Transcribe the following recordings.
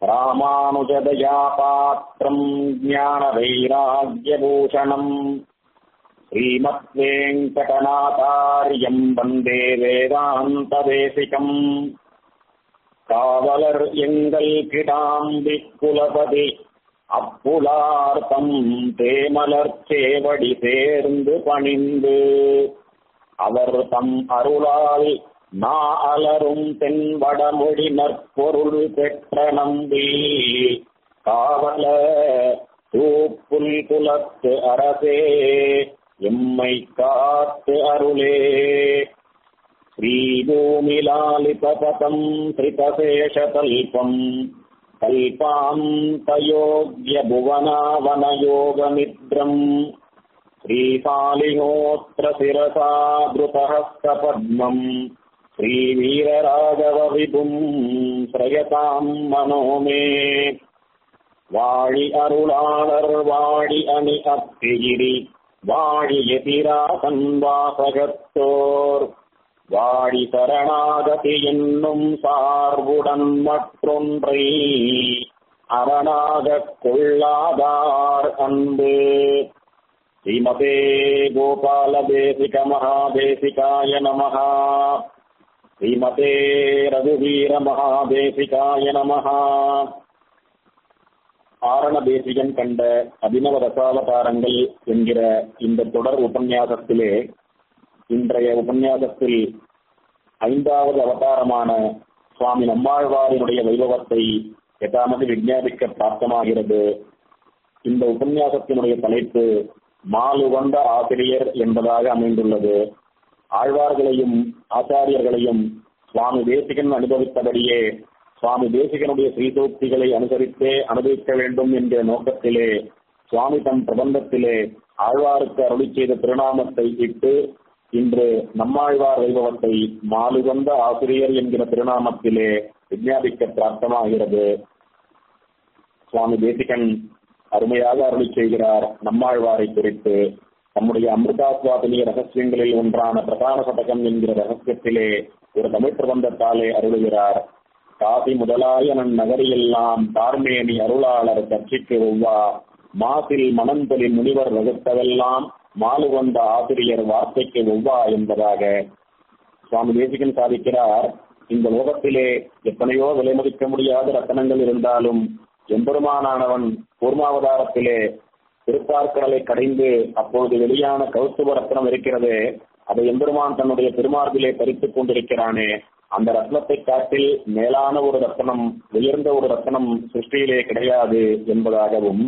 ராமானுஜதயா பாத்திரம் ஞான வைராகியபூஷணம் ஸ்ரீமத்வேங்கடநாதாரியம் வந்தே வேதாந்ததேசிகம் காவலர் எங்கள் கிடாம்பி குலபதி அப்புலார்த்தம் தேமலர் சேவடி சேர்ந்து பணிந்து அவர் தம் அருளால் நா அலரும் தென்வடமொழி நற்பொருள் பெற்ற நம்பி காவல தூப்புல் குலத்து அரசே எம்மை காத்து அருளே श्रीभूमिलालितपतम् श्रितशेषतल्पम् कल्पान्तयोग्यभुवनावनयोगमित्रम् श्रीशालिनोत्रशिरसा धृतहस्तपद्मम् श्रीवीरराघवविभुम् श्रयताम् मनो मे வாழி அருளாளர் வாழி அணி அத்திகிரி வாழி எதிராசன் வாசகத்தோர் வாழி சரணாகதி என்னும் சார்புடன் மற்றொன்றை அரணாகக் கொள்ளாதார் அன்பு ஸ்ரீமதே கோபாலதேசிக மகாதேசிகாய நமः ஸ்ரீமதே ரகுவீர மகாதேசிகாய நமः ஆரண தேசிகன் கண்ட அபினவ ரசாவதாரங்கள் என்கிற இந்த தொடர் உபன்யாசத்திலே இன்றைய உபன்யாசத்தில் ஐந்தாவது அவதாரமான சுவாமி நம்மாழ்வாரினுடைய வைபவத்தை எதாமது விஞ்ஞாபிக்க பிராப்தமாகிறது இந்த உபன்யாசத்தினுடைய தலைப்பு மாலுவந்த ஆசிரியர் என்பதாக அமைந்துள்ளது ஆழ்வார்களையும் ஆச்சாரியர்களையும் சுவாமி தேசிகன் அனுபவித்தபடியே சுவாமி தேசிகனுடைய ஸ்ரீசூக்திகளை அனுசரித்தே அனுபவிக்க வேண்டும் என்ற நோக்கத்திலே சுவாமி தம் பிரபந்தத்திலே ஆழ்வாருக்கு அருளி செய்த திருநாமத்தை இட்டு இன்று நம்மாழ்வார் வைபவத்தை மாலுகந்த ஆசிரியர் என்கிற திருநாமத்திலே விஞ்ஞாபிக்க பிராப்தமாகிறது சுவாமி தேசிகன் அருமையாக அருளி செய்கிறார் நம்மாழ்வாரை குறித்து நம்முடைய அமிர்தாஸ்வாதினிய ரகசியங்களில் ஒன்றான பிரதான சதகம் என்கிற ரகசியத்திலே ஒரு தமிழ் பிரபந்தத்தாலே அருளுகிறார் காசி முதலாய நன் நகரியெல்லாம் தார்மேனி அருளாளர் கட்சிக்கு ஒவ்வா மாசில் மணந்தொலி முனிவர் வகுத்ததெல்லாம் மாலு வந்த ஆசிரியர் வார்த்தைக்கு ஒவ்வா என்பதாக சுவாமி தேசிகன் சாதிக்கிறார் இந்த லோகத்திலே எத்தனையோ விலைமதிக்க முடியாத ரத்தனங்கள் இருந்தாலும் எம்பெருமானானவன் கூர்மாவதாரத்திலே திருப்பார்க்கடலை கடைந்து அப்பொழுது வெளியான கௌஸ்துவ ரத்னம் இருக்கிறதே அதை எம்பெருமான் தன்னுடைய திருமார்பிலே பறித்துக் கொண்டிருக்கிறானே அந்த ரத்னத்தை காட்டில் மேலான ஒரு ரத்னம் உயர்ந்த ஒரு ரத்னம் சிருஷ்டியிலே கிடையாது என்பதாகவும்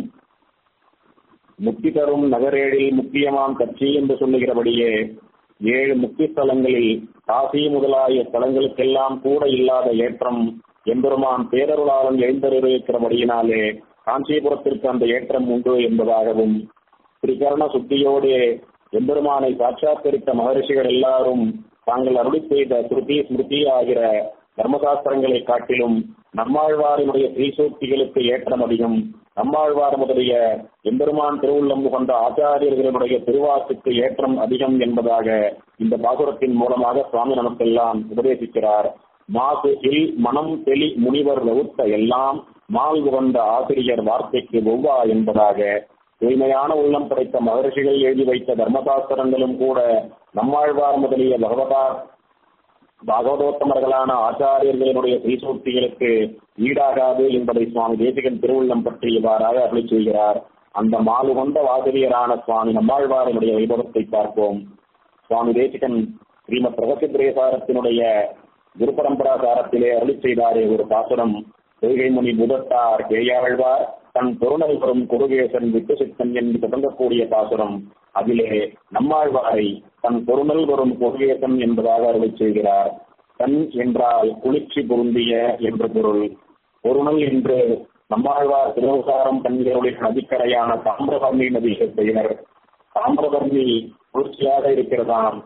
முக்தி தரும் நகரேழில் முக்கியமாம் கட்சி என்று சொல்லுகிறபடியே ஏழு முக்கிய ஸ்தலங்களில் காசி முதலாய ஸ்தலங்களுக்கெல்லாம் கூட இல்லாத ஏற்றம் எம்பெருமான் பேரருளாளன் எழுந்தருக்கிறபடியினாலே காஞ்சிபுரத்திற்கு அந்த ஏற்றம் உண்டு என்பதாகவும் திரிகரண சுத்தியோடு எம்பெருமானை சாட்சாத்தரித்த மகரிஷிகள் எல்லாரும் தாங்கள் அருளி செய்த ஸ்ருதி ஸ்மிருதி ஆகிற தர்மசாஸ்திரங்களை காட்டிலும் நம்மாழ்வாரினுடைய ஸ்ரீசூக்திகளுக்கு ஏற்றம் அதிகம் நம்மாழ்வார் முதலிய எம்பெருமான் திருவுள்ளம் கொண்ட ஆச்சாரியர்களுடைய திருவாக்குக்கு ஏற்றம் அதிகம் என்பதாக இந்த பாசுரத்தின் மூலமாக சுவாமி நமக்கெல்லாம் உபதேசிக்கிறார் மாசு இல் மனம் தெளி முனிவர் வகுத்த எல்லாம் மால் உகந்த ஆசிரியர் வார்த்தைக்கு ஒவ்வா என்பதாக தூய்மையான உள்ளம் படைத்த மகர்ஷிகள் எழுதி வைத்த தர்மசாஸ்திரங்களும் கூட நம்மாழ்வார் முதலிய பகவதா பாகவதோத்தமர்களான ஆச்சாரியர்களினுடைய ஸ்ரீசூக்திகளுக்கு ஈடாகாது என்பதை சுவாமி தேசிகன் திருவுள்ளம் பற்றி இவ்வாறாக அருளி செய்கிறார் அந்த மாலு கொண்ட வாசிரியரான சுவாமி நம்மாழ்வாரினுடைய வைபவத்தை பார்ப்போம் சுவாமி தேசிகன் ஸ்ரீமத் பிரகசித்ரேசாரத்தினுடைய குரு பரம்பரா சாரத்திலே அருளி செய்தாரே ஒரு பாசுரம் பொய்கைமுனி புதத்தார் கேயாழ்வார் தன் பொருணல் வரும் குருகேசன் விட்டு சித்தன் என்று தொடங்கக்கூடிய பாசுரம் அதிலே நம்மாழ்வாரை தன் பொருணல் வரும் குருகேசன் என்பதாக அருளை செய்கிறார் தன் என்றால் குளிர்ச்சி பொருந்திய என்று பொருள் பொருணல் என்று நம்மாழ்வார் திருவசாரம் தன்களுடைய நதிக்கரையான தாமிரபரணி நதிக்கு பெயர் தாமிரபரணி குளிர்ச்சியாக இருக்கிறதாம்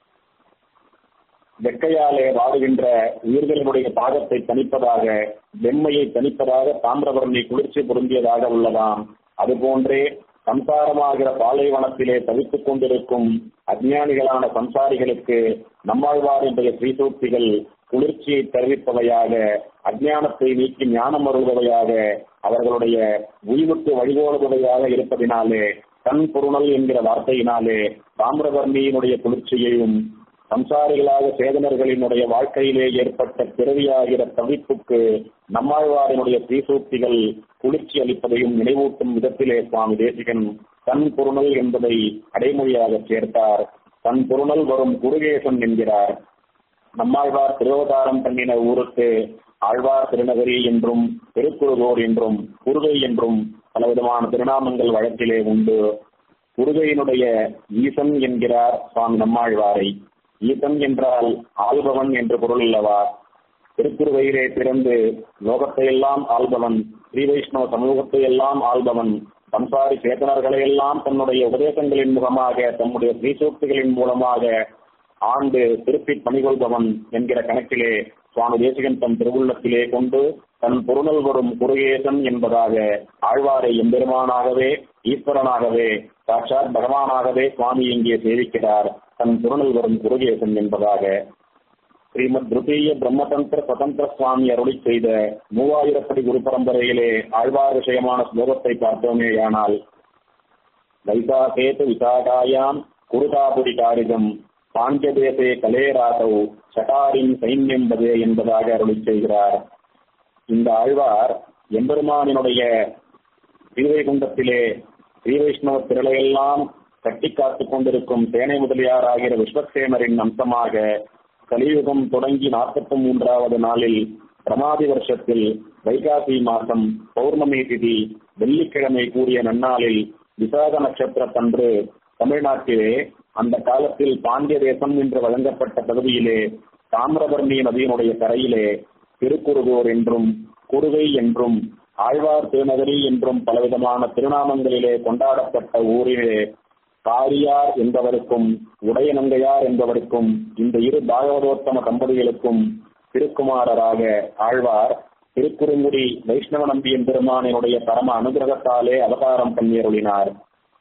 வெக்கையாலே வாடுகின்ற உயிர்களுடைய பாகத்தை தணிப்பதாக வெண்மையை தணிப்பதாக தாமிரபரணி குளிர்ச்சி பொருந்தியதாக உள்ளதாம் அதுபோன்றே சம்சாரமாகிற பாலைவனத்திலே தவித்துக் கொண்டிருக்கும் அஜ்ஞானிகளான சம்சாரிகளுக்கு நம்மாழ்வாரினுடைய ஸ்ரீசூக்திகள் குளிர்ச்சியை தெரிவிப்பவையாக அஜ்ஞானத்தை நீக்கி ஞானம் வருவதையாக அவர்களுடைய உய்வுக்கு வழிகோடுவதையாக இருப்பதினாலே கண் பொருணல் என்கிற வார்த்தையினாலே தாமிரவர்ணியினுடைய குளிர்ச்சியையும் சம்சாரிகளாக சேதனர்களினுடைய வாழ்க்கையிலே ஏற்பட்ட பிறவியாகிற தவிப்புக்கு நம்மாழ்வாரினுடைய தீசூக்திகள் குளிர்ச்சி அளிப்பதையும் நினைவூட்டும் விதத்திலே சுவாமி தேசிகன் தன் பொருணல் என்பதை அடைமொழியாக சேர்த்தார் தன் பொருணல் வரும் குருகேசன் என்கிறார் நம்மாழ்வார் திருவதாரம் பண்ணின ஊருக்கு ஆழ்வார் திருநகரி என்றும் திருக்குறுகோர் என்றும் குருகை என்றும் பலவிதமான திருநாமங்கள் வழக்கிலே உண்டு குருகையினுடைய ஈசன் என்கிறார் சுவாமி நம்மாழ்வாரை ஈசன் என்றால் ஆள்பவன் என்று பொருள் அல்லவா திருக்குறுகையிலே பிறந்து லோகத்தை எல்லாம் ஆள்பவன் ஸ்ரீ வைஷ்ணவ சமூகத்தை எல்லாம் ஆள்பவன் சம்சாரி சேதனர்களை எல்லாம் தன்னுடைய உபதேசங்களின் முகமாக தன்னுடைய ஸ்ரீசூக்திகளின் மூலமாக ஆண்டு திருப்பி பணிகொள்பவன் என்கிற கணக்கிலே சுவாமி தேசிகன் தன் திருவுள்ளத்திலே கொண்டு தன் பொருளல் வரும் குருகேசன் என்பதாக ஆழ்வாரை எம்பெருமானாகவே ஈஸ்வரனாகவே சாட்சாத் பகவானாகவே சுவாமி இங்கே சேவிக்கிறார் தன் பொருளல் வரும் குருகேசன் என்பதாக ஸ்ரீமத் திருத்தீய பிரம்மதந்திர சுதந்திர சுவாமி அருளி செய்த மூவாயிரப்படி குரு பரம்பரையிலே ஆழ்வார் விஷயமான ஸ்லோகத்தை பார்த்தோமேயானால் வைசாகேது விசாகாயாம் குருதாபுரி காரிகம் பாஞ்சதேசே கலேராசௌ சட்டாரின் சைன்யம்பதே என்பதாக அருளி செய்கிறார் இந்த ஆழ்வார் எம்பெருமானினுடைய ஸ்ரீவைகுண்டத்திலே ஸ்ரீவைஷ்ணவ திரளையெல்லாம் கட்டி காத்துக் கொண்டிருக்கும் சேனை முதலியார் ஆகிற விஸ்வசேனரின் அம்சமாக கலியுகம் தொடங்கி நாற்பத்தி மூன்றாவது நாளில் பிரமாதி வருஷத்தில் வைகாசி மாதம் பௌர்ணமி திதி வெள்ளிக்கிழமை கூடிய நன்னாளில் விசாக நட்சத்திரத்தன்று தமிழ்நாட்டிலே அந்த காலத்தில் பாண்டிய தேசம் என்று வழங்கப்பட்ட பகுதியிலே தாமிரபரணி நதியினுடைய கரையிலே திருக்குறுகூர் என்றும் குருவை என்றும் ஆழ்வார் திருநகரி என்றும் பலவிதமான திருநாமங்களிலே கொண்டாடப்பட்ட ஊரிலே காரியார் என்பவருக்கும் உடையநங்கையார் என்பவருக்கும் இந்த இரு பாகவதோத்தம தம்பதிகளுக்கும் திருக்குமாரராக ஆழ்வார் திருக்குறுங்குடி வைஷ்ணவ நம்பியின் பெருமானினுடைய பரம அனுகிரகத்தாலே அவதாரம் பண்ணியருளினார்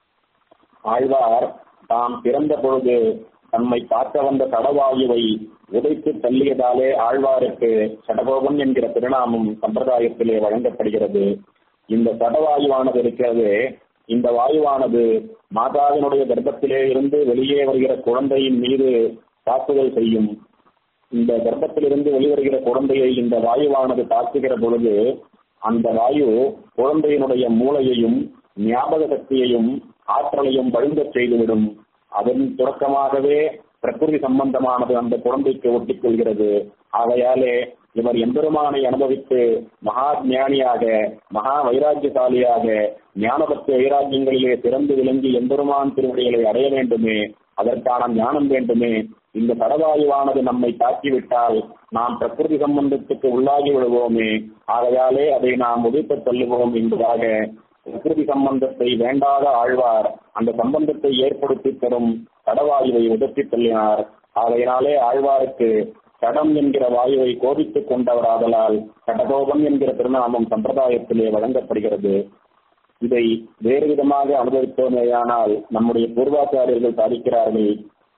ஆழ்வார் தாம் பிறந்த பொழுது தம்மை காக்க வந்த சடவாயுவை உதைத்து தள்ளியதாலே ஆழ்வாருக்கு சடகோபன் என்கிற திருநாமம் சம்பிரதாயத்திலே வழங்கப்படுகிறது இந்த சடவாயுவானது இருக்கிறது இந்த வாயுவானது மாதாவினுடைய கர்ப்பத்திலே இருந்து வெளியே வருகிற குழந்தையின் மீது தாக்குதல் செய்யும் இந்த கர்ப்பத்திலிருந்து வெளிவருகிற குழந்தையை இந்த வாயுவானது தாக்குகிற பொழுது அந்த வாயு குழந்தையினுடைய மூளையையும் ஞாபக சக்தியையும் ஆற்றலையும் பழுங்கச் செய்துவிடும் அதன் தொடக்கமாகவே பிரகிருதி சம்பந்தமானது அந்த குழந்தைக்கு ஒட்டிக் கொள்கிறது ஆகையாலே இவர் எம்பெருமானை அனுபவித்து மகா ஞானியாக மகா வைராக்கியசாலியாக ஞானபக்தி வைராக்கியங்களிலே சிறந்து விளங்கி எம்பெருமான் திருவடிகளை அடைய வேண்டுமே அதற்கான ஞானம் வேண்டுமே இந்த கடவாயுவானது நம்மை தாக்கிவிட்டால் நாம் பிரகிருதி சம்பந்தத்துக்கு உள்ளாகி விடுவோமே ஆகையாலே அதை நாம் உதைத்து தள்ளுவோம் என்பதாக பிரகிருதி சம்பந்தத்தை வேண்டாத ஆழ்வார் அந்த சம்பந்தத்தை ஏற்படுத்தி தரும் கடவாயுவை உதற்றி தள்ளினார் ஆகையினாலே ஆழ்வாருக்கு கடம் என்கிற வாயுவை கோபித்துக் கொண்டவராதலால் கடகோபம் என்கிற திருநாமம் சம்பிரதாயத்திலே வழங்கப்படுகிறது இதை வேறு விதமாக அனுபவித்தோமேயானால் நம்முடைய பூர்வாச்சாரியர்கள் சாதிக்கிறார்கள்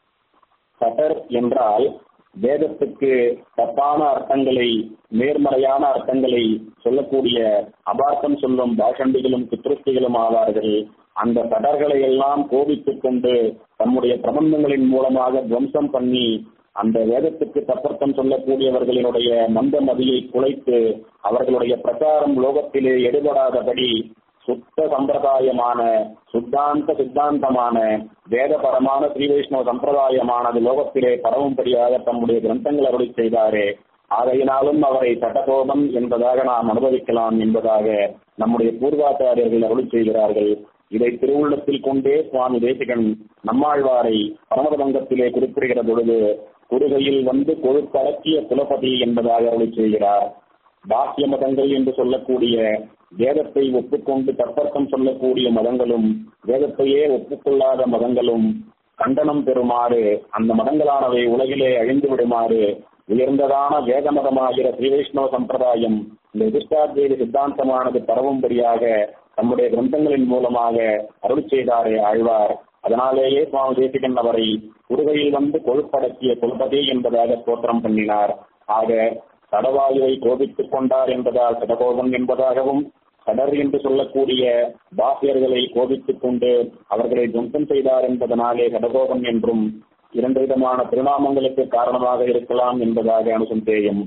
சட்டர் என்றால் வேதத்துக்கு தப்பான அர்த்தங்களை நேர்மறையான அர்த்தங்களை சொல்லக்கூடிய அபார்த்தம் சொல்லும் பாஷண்டிகளும் குத்திருஷ்டிகளும் ஆவார்கள் அந்த சடர்களை எல்லாம் கோபித்துக் கொண்டு தம்முடைய பிரபந்தங்களின் மூலமாக துவம்சம் பண்ணி அந்த வேதத்துக்கு தப்பர்த்தம் சொல்லக்கூடியவர்களினுடைய மந்த மதியை குலைத்து அவர்களுடைய பிரச்சாரம் லோகத்திலே எடுபடாதபடி சுத்த சம்பிரதாயமான சுத்தாந்த சித்தாந்தமான வேதபரமான ஸ்ரீ வைஷ்ணவ சம்பிரதாயமானது லோகத்திலே பரவும்படியாக தம்முடைய கிரந்தங்கள் அருளி செய்தாரே ஆகையினாலும் அவரை சட்டகோபம் என்பதாக நாம் அனுபவிக்கலாம் என்பதாக நம்முடைய பூர்வாச்சாரியர்கள் அருளி செய்கிறார்கள் இதை திருவுள்ளத்தில் கொண்டே சுவாமி தேசிகன் நம்மாழ்வாரை பரமதங்கத்திலே குறிப்பிடுகிற பொழுது குறுகையில் வந்து கொழுப்படக்கிய குலபதி என்பதாக அருளி செய்கிறார் பாக்கிய மதங்கள் என்று சொல்லக்கூடிய வேதத்தை ஒப்புக்கொண்டு தற்பர்த்தம் சொல்லக்கூடிய மதங்களும் வேதத்தையே ஒப்புக்கொள்ளாத மதங்களும் கண்டனம் பெறுமாறு அந்த மதங்களானவை உலகிலே அழிந்து விடுமாறு உயர்ந்ததான வேத மதமாகிற ஸ்ரீ வைஷ்ணவ சம்பிரதாயம் இந்த எதிர்ஷ்டாத்வைத சித்தாந்தமானது பரவும்படியாக தம்முடைய கிரந்தங்களின் மூலமாக அருள் செய்தாரே ஆழ்வார் அதனாலேயே சுவாமி தேசிகன் அவரை குருகையில் வந்து கொழுப்படக்கிய கொள்பதே என்பதாக தோற்றம் பண்ணினார் ஆக கடவாயுவை கோபித்துக் கொண்டார் என்பதால் கடகோபன் என்பதாகவும் கடர் என்று சொல்லக்கூடிய பாக்கியர்களை கோபித்துக் கொண்டு அவர்களை துவம்சம் செய்தார் என்பதனாலே கடகோபன் என்றும் இரண்டு விதமான திருநாமங்களுக்கு காரணமாக இருக்கலாம் என்பதாக அனுசந்தேயம்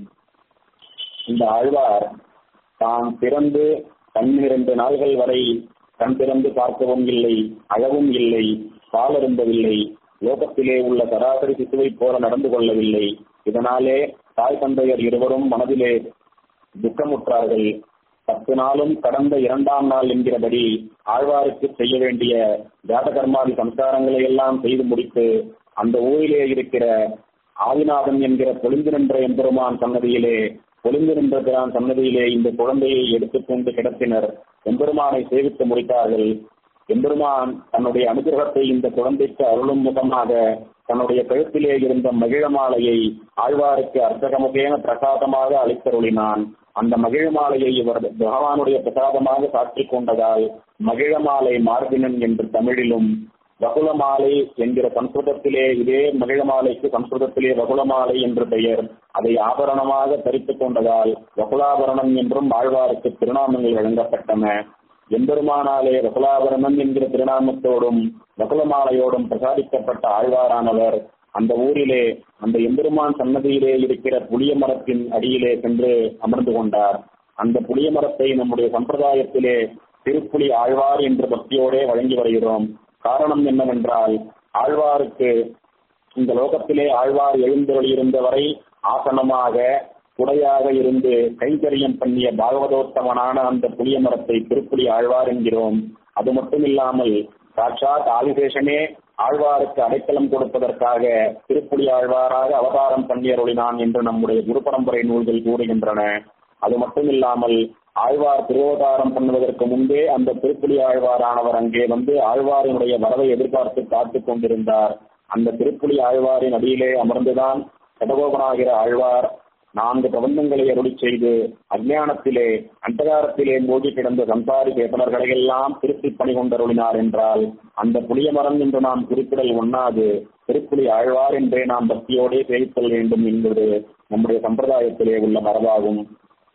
இந்த ஆழ்வார் தான் பிறந்து பன்னிரண்டு நாள்கள் வரை கண் திறந்து பார்க்கவும் இல்லை அழவும் இல்லை பாலருந்தவில்லை லோகத்திலே உள்ள சராசரி சிசுவைப் போல நடந்து கொள்ளவில்லை இதனாலே தாய் தந்தையர் இருவரும் மனதிலே துக்கமுற்றார்கள் பத்து நாளும் கடந்த இரண்டாம் நாள் என்கிறபடி ஆழ்வாருக்கு செய்ய வேண்டிய ஜாதகர்மாதி சம்ஸ்காரங்களை எல்லாம் செய்து முடித்து அந்த ஊரிலே இருக்கிற ஆதிநாதன் என்கிற பொழிந்து நின்ற எம்பெருமான் சன்னதியிலே பொழிந்து நின்ற பிரான் சன்னதியிலே இந்த குழந்தையை எடுத்துக்கொண்டு கிடத்தினர் எம்பெருமானை சேவித்து முடித்தார்கள் எம்பெருமான் தன்னுடைய அனுகிரகத்தை இந்த குழந்தைக்கு அருளும் முகமாக தன்னுடைய கழுத்திலே இருந்த மகிழமாலையை ஆழ்வாருக்கு அர்த்தகமுகேன பிரசாதமாக அளித்தருளினான் அந்த மகிழமாலையை இவர் பகவானுடைய பிரசாதமாக சாற்றிக் கொண்டதால் மகிழமாலை மார்பினன் என்று தமிழிலும் வகுலமாலை என்கிற சம்ஸ்கிருதத்திலே இதே மகிழமாலைக்கு சம்ஸ்கிருதத்திலே வகுலமாலை என்று பெயர் அதை ஆபரணமாக தரித்துக் கொண்டதால் வகுலாபரணம் என்றும் ஆழ்வாருக்கு திருநாமங்கள் வழங்கப்பட்டன எம்பெருமானாலே வகுலாபரணம் என்கிற திருநாமத்தோடும் வகுலமாலையோடும் பிரசாதிக்கப்பட்ட ஆழ்வாரானவர் அந்த ஊரிலே அந்த எம்பெருமான் சன்னதியிலே இருக்கிற புளிய மரத்தின் அடியிலே சென்று அமர்ந்து கொண்டார் அந்த புளிய மரத்தை நம்முடைய சம்பிரதாயத்திலே திருப்புலி ஆழ்வார் என்ற பக்தியோடே வழங்கி வருகிறோம் காரணம் என்னவென்றால் ஆழ்வாருக்கு இந்த லோகத்திலே ஆழ்வார் எழுந்தருளியிருந்த வரை ஆசனமாக குடையாக இருந்து கைங்கரியம் பண்ணிய பாகவதோத்தமனான அந்த புளிய மரத்தை திருப்புலி ஆழ்வார் என்கிறோம் அது மட்டும் இல்லாமல் சாட்சாத் ஆதிசேஷனே ஆழ்வாருக்கு அடைக்கலம் கொடுப்பதற்காக திருப்புலி ஆழ்வாராக அவதாரம் பண்ணியருளினான் என்று நம்முடைய குரு பரம்பரை நூல்கள் கூறுகின்றன அது மட்டும் இல்லாமல் ஆழ்வார் திருவதாரம் பண்ணுவதற்கு முன்பே அந்த திருப்புலி ஆழ்வாரானவர் அங்கே வந்து ஆழ்வாரினுடைய வரவை எதிர்பார்த்து காத்துக் கொண்டிருந்தார் அந்த திருப்புலி ஆழ்வாரின் அடியிலே அமர்ந்துதான் சடகோபனாகிற ஆழ்வார் நான்கு பிரபந்தங்களை அருளி செய்து அஜ்ஞானத்திலே அந்தகாரத்திலே மூழ்கி கிடந்த சம்சாரி சேத்தனர்களை எல்லாம் திருப்பி பணி கொண்டருளினார் என்றால் அந்த புளிய மரம் என்று நாம் குறிப்பிடல் ஒண்ணாது திருப்புலி ஆழ்வார் என்றே நாம் பக்தியோடே சேவித்தல் வேண்டும் என்பது நம்முடைய சம்பிரதாயத்திலே உள்ள மரபாகும்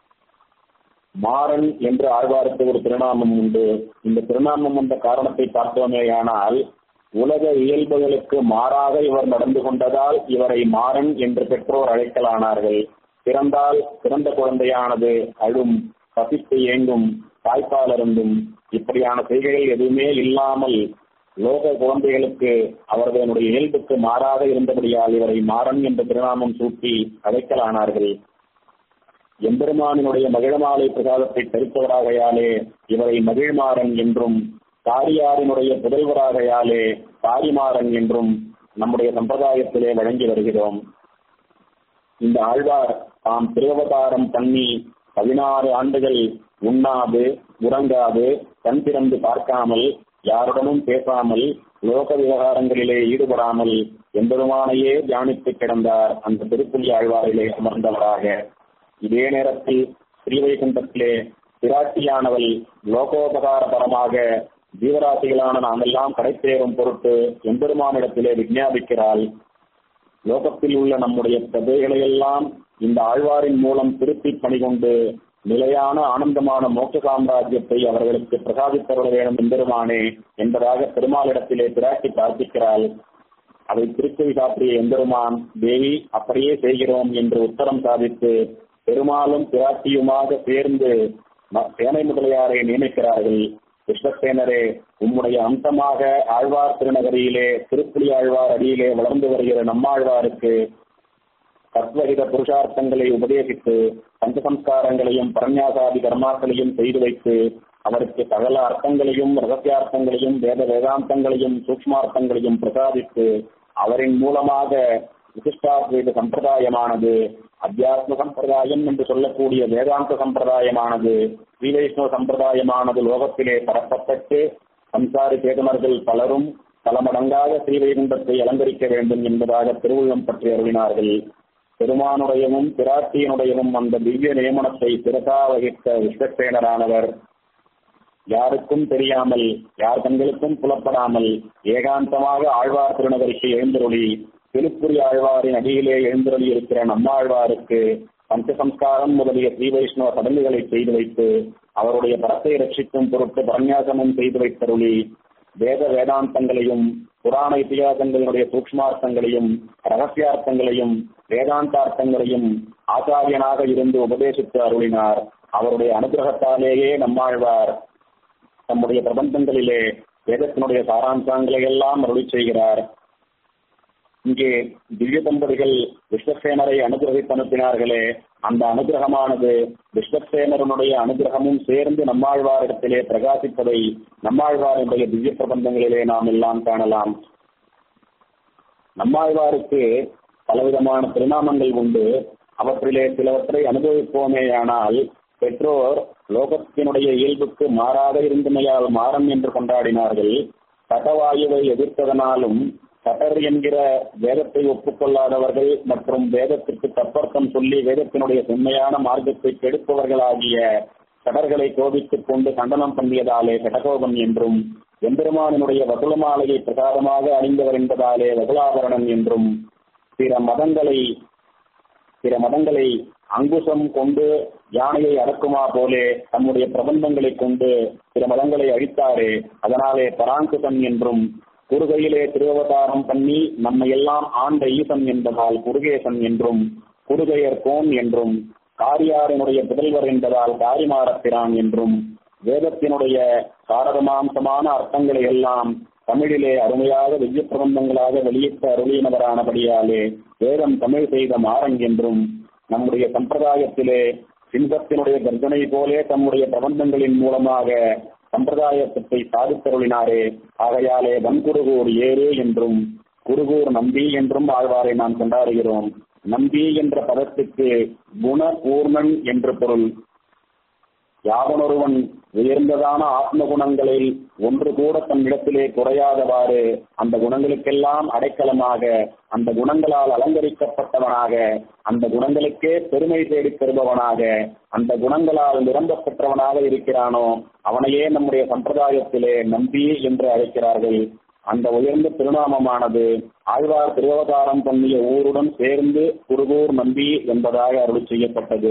மாறன் என்று ஆழ்வாருக்கு ஒரு திருநாமம் உண்டு இந்த திருநாமம் வந்த காரணத்தை பார்த்தோமேயானால் உலக இயல்புகளுக்கு மாறாக இவர் நடந்து கொண்டதால் இவரை மாறன் என்று பெற்றோர் அழைக்கலானார்கள் பிறந்தால் பிறந்த குழந்தையானது அழும் பசித்து ஏங்கும் தாய்ப்பால் அருந்தும் இப்படியான செய்கைகள் எதுவுமே இல்லாமல் லோக குழந்தைகளுக்கு அவர்களுடைய இயல்புக்கு மாறாக இருந்தபடியால் இவரை மாறன் என்ற திருநாமம் சூட்டி அழைக்கலானார்கள் எம்பெருமானினுடைய மகிழமாலை பிரசாதத்தை தரிப்பவராகையாலே இவரை மகிழ்மாறன் என்றும் தாரியாரினுடைய புதல்வராகையாலே தாரிமாறன் என்றும் நம்முடைய சம்பிரதாயத்திலே வழங்கி வருகிறோம் இந்த ஆழ்வார் தாம் திருவதாரம் பண்ணி பதினாறு ஆண்டுகள் உண்ணாது உறங்காது கண் திறந்து பார்க்காமல் யாருடனும் பேசாமல் லோக விவகாரங்களிலே ஈடுபடாமல் எம்பெருமானையே தியானித்து கிடந்தார் அந்த திருப்புலி ஆழ்வாரிலே அமர்ந்தவராக இதே நேரத்தில் ஸ்ரீவைகுண்டத்திலே பிராட்டியானவள் லோகோபகாரபரமாக ஜீவராசிகளான நாமெல்லாம் கடைத்தேறும் பொருட்டு எம்பெருமானிடத்திலே விஞ்ஞாபிக்கிறாள் லோகத்தில் உள்ள நம்முடைய பிரதைகளையெல்லாம் இந்த ஆழ்வாரின் மூலம் திருப்பி பணிகொண்டு நிலையான ஆனந்தமான மோட்ச சாம்ராஜ்யத்தை அவர்களுக்கு பிரசாதித்தருள வேண்டும் எம்பெருமானே என்பதாக பெருமாளிடத்திலே பிராட்டி பிரார்த்திக்கிறாள் அதை திருக்கவி சாற்றிய எம்பெருமான் தேவி அப்படியே செய்கிறோம் என்று உத்தரம் சாதித்து பெருமாளும் பிராட்டியுமாக சேர்ந்து சேனை முதலியாரை நியமிக்கிறார்கள் விஸ்வசேனரே உம்முடைய அம்சமாக ஆழ்வார் திருநகரியிலே திருப்புலி ஆழ்வார் அடியிலே வளர்ந்து வருகிற நம்மாழ்வாருக்கு தத்வகித புருஷார்த்தங்களை உபதேசித்து பஞ்சசம்ஸ்காரங்களையும் பரநியாசாதி கர்மாக்களையும் செய்து வைத்து அவருக்கு சகல அர்த்தங்களையும் ரகசியார்த்தங்களையும் வேத வேதாந்தங்களையும் சூக்மார்த்தங்களையும் பிரசாதித்து அவரின் மூலமாக விசிஷ்டாத்வைத சம்பிரதாயமானது அத்தியாத்ம சம்பிரதாயம் என்று சொல்லக்கூடிய வேதாந்த சம்பிரதாயமானது ஸ்ரீ வைஷ்ணவ சம்பிரதாயமானது லோகத்திலே பரப்பப்பட்டு சம்சாரி சேதனர்கள் பலரும் பல மடங்காக ஸ்ரீவைகுண்டத்தை அலங்கரிக்க வேண்டும் என்பதாக திருவுள்ளம் பற்றி அருளினார்கள் பெருமானுடையவும் பிராட்டியினுடையவும் அந்த திவ்ய நியமனத்தை சிறசா வகித்த விஸ்வசேனரானவர் யாருக்கும் தெரியாமல் யார் கண்களுக்கும் புலப்படாமல் ஏகாந்தமாக ஆழ்வார் திருநகரிக்கு எழுந்தருளி திருப்புரி ஆழ்வாரின் அடியிலே எழுந்தருளி இருக்கிற நம்மாழ்வாருக்கு பஞ்சசம்ஸ்காரம் முதலிய ஸ்ரீ வைஷ்ணவ சடங்குகளை செய்து வைத்து அவருடைய பரத்தை ரட்சிக்கும் பொருட்டு பரநியாசமும் செய்து வைத்தருளி வேத வேதாந்தங்களையும் புராண இத்தியாசங்களினுடைய சூக்ஷ்மார்த்தங்களையும் ரகசியார்த்தங்களையும் வேதாந்தார்த்தங்களையும் ஆச்சாரியனாக இருந்து உபதேசித்து அருளினார் அவருடைய அனுகிரகத்தாலேயே நம்மாழ்வார் தம்முடைய பிரபந்தங்களிலே வேதத்தினுடைய சாராம்சங்களை எல்லாம் அருளி செய்கிறார் இங்கே திவ்ய தம்பதிகள் விஸ்வசேனரை அனுகிரகித்து அனுப்பினார்களே அந்த அனுகிரகமானது விஸ்வசேனருடைய அனுகிரகமும் சேர்ந்து நம்மாழ்வாரிடத்திலே பிரகாசிப்பதை நம்மாழ்வாருடைய திவ்ய பிரபந்தங்களிலே நாம் எல்லாம் காணலாம் நம்மாழ்வாருக்கு பலவிதமான திருநாமங்கள் உண்டு அவற்றிலே சிலவற்றை அனுபவிப்போமேயானால் பெற்றோர் லோகத்தினுடைய இயல்புக்கு மாறாக இருந்தமையால் மாறம் என்று கொண்டாடினார்கள் சட்டவாயுவை எதிர்த்ததனாலும் சட்டர் என்கிற வேதத்தை ஒப்புக்கொள்ளாதவர்கள் மற்றும் வேதத்திற்கு தப்பர்த்தம் சொல்லி வேதத்தினுடைய உண்மையான மார்க்கத்தை கெடுப்பவர்களாகிய சடர்களை கோபித்துக் கொண்டு கண்டனம் பண்ணியதாலே கடகோபன் என்றும் எம்பெருமானினுடைய வகுலமாலையை பிரசாதமாக அணிந்தவர் என்பதாலே வகுலாபரணன் என்றும் பிற மதங்களை பிற மதங்களை அங்குசம் கொண்டு யானையை அடக்குமா போலே தம்முடைய பிரபந்தங்களை கொண்டு பிற மதங்களை அழித்தாரே அதனாலே பராங்குசன் என்றும் குறுகையிலே திருவவதாரம் பண்ணி நம்மை எல்லாம் ஆண்ட ஈசன் என்பதால் குருகேசன் என்றும் குருகையர் கோன் என்றும் காரியாரினுடைய புதல்வர் என்பதால் காரிமாரப்பிரான் என்றும் வேதத்தினுடைய சாரதமாம்சமான அர்த்தங்களை எல்லாம் தமிழிலே அருமையாக திவ்ய பிரபந்தங்களாக வெளியிட்ட அருளியினவரானபடியாலே வேதம் தமிழ் செய்த மாறன் என்றும் நம்முடைய சம்பிரதாயத்திலே சிங்கத்தினுடைய கர்ஜனை போலே தம்முடைய பிரபந்தங்களின் மூலமாக சம்பிரதாயத்தை சாதித்தருளினாரே ஆகையாலே வன்குருகூர் ஏறு என்றும் குருகூர் நம்பி என்றும் ஆழ்வாரை நாம் கொண்டாடுகிறோம் நம்பி என்ற பதத்துக்கு குணபூர்ணன் என்று பொருள் யாவனொருவன் உயர்ந்ததான ஆத்ம குணங்களில் ஒன்று கூட தன்னிடத்திலே குறையாதவாறு அந்த குணங்களுக்கெல்லாம் அடைக்கலமாக அந்த குணங்களால் அலங்கரிக்கப்பட்டவனாக அந்த குணங்களுக்கே பெருமை தேடித் தருபவனாக அந்த குணங்களால் நிரம்ப பெற்றவனாக இருக்கிறானோ அவனையே நம்முடைய சம்பிரதாயத்திலே நம்பி என்று அழைக்கிறார்கள் அந்த உயர்ந்த திருநாமமானது ஆழ்வார் திருவதாரம் பண்ணிய ஊருடன் சேர்ந்து குருகூர் நம்பி என்பதாக அருள் செய்யப்பட்டது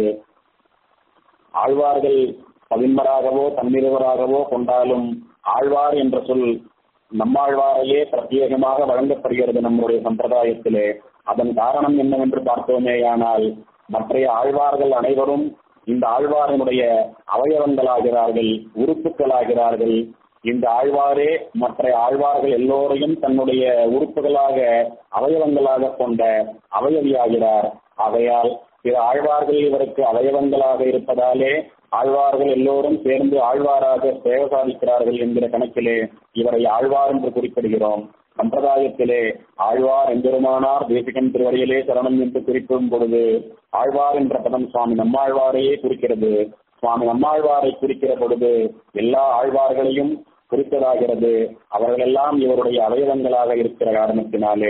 ஆழ்வார்கள் பதின்மராகவோ தன்னிருவராகவோ கொண்டாலும் ஆழ்வார் என்ற சொல் நம்மாழ்வாரையே பிரத்யேகமாக வழங்கப்படுகிறது நம்முடைய சம்பிரதாயத்திலே அதன் காரணம் என்னவென்று பார்த்தோமேயானால் மற்றைய ஆழ்வார்கள் அனைவரும் இந்த ஆழ்வாரினுடைய அவயவங்களாகிறார்கள் உறுப்புகளாகிறார்கள் இந்த ஆழ்வாரே மற்ற ஆழ்வார்கள் எல்லோரையும் தன்னுடைய உறுப்புகளாக அவயவங்களாக கொண்ட அவயவியாகிறார் ஆகையால் பிற ஆழ்வார்கள் இவருக்கு அவயவங்களாக இருப்பதாலே ஆழ்வார்கள் எல்லோரும் சேர்ந்து ஆழ்வாராக சேவை சாதிக்கிறார்கள் என்கிற கணக்கிலே இவரை ஆழ்வார் என்று குறிப்பிடுகிறோம் சம்பிரதாயத்திலே ஆழ்வார் எம்பெருமானார் தேசிகன் திருவடியிலே சரணம் என்று குறிப்பிடும் பொழுது ஆழ்வார் என்ற பதம் சுவாமி நம்மாழ்வாரையே குறிக்கிறது சுவாமி நம்மாழ்வாரை குறிக்கிற பொழுது எல்லா ஆழ்வார்களையும் குறித்ததாகிறது அவர்களெல்லாம் இவருடைய அவயவங்களாக இருக்கிற காரணத்தினாலே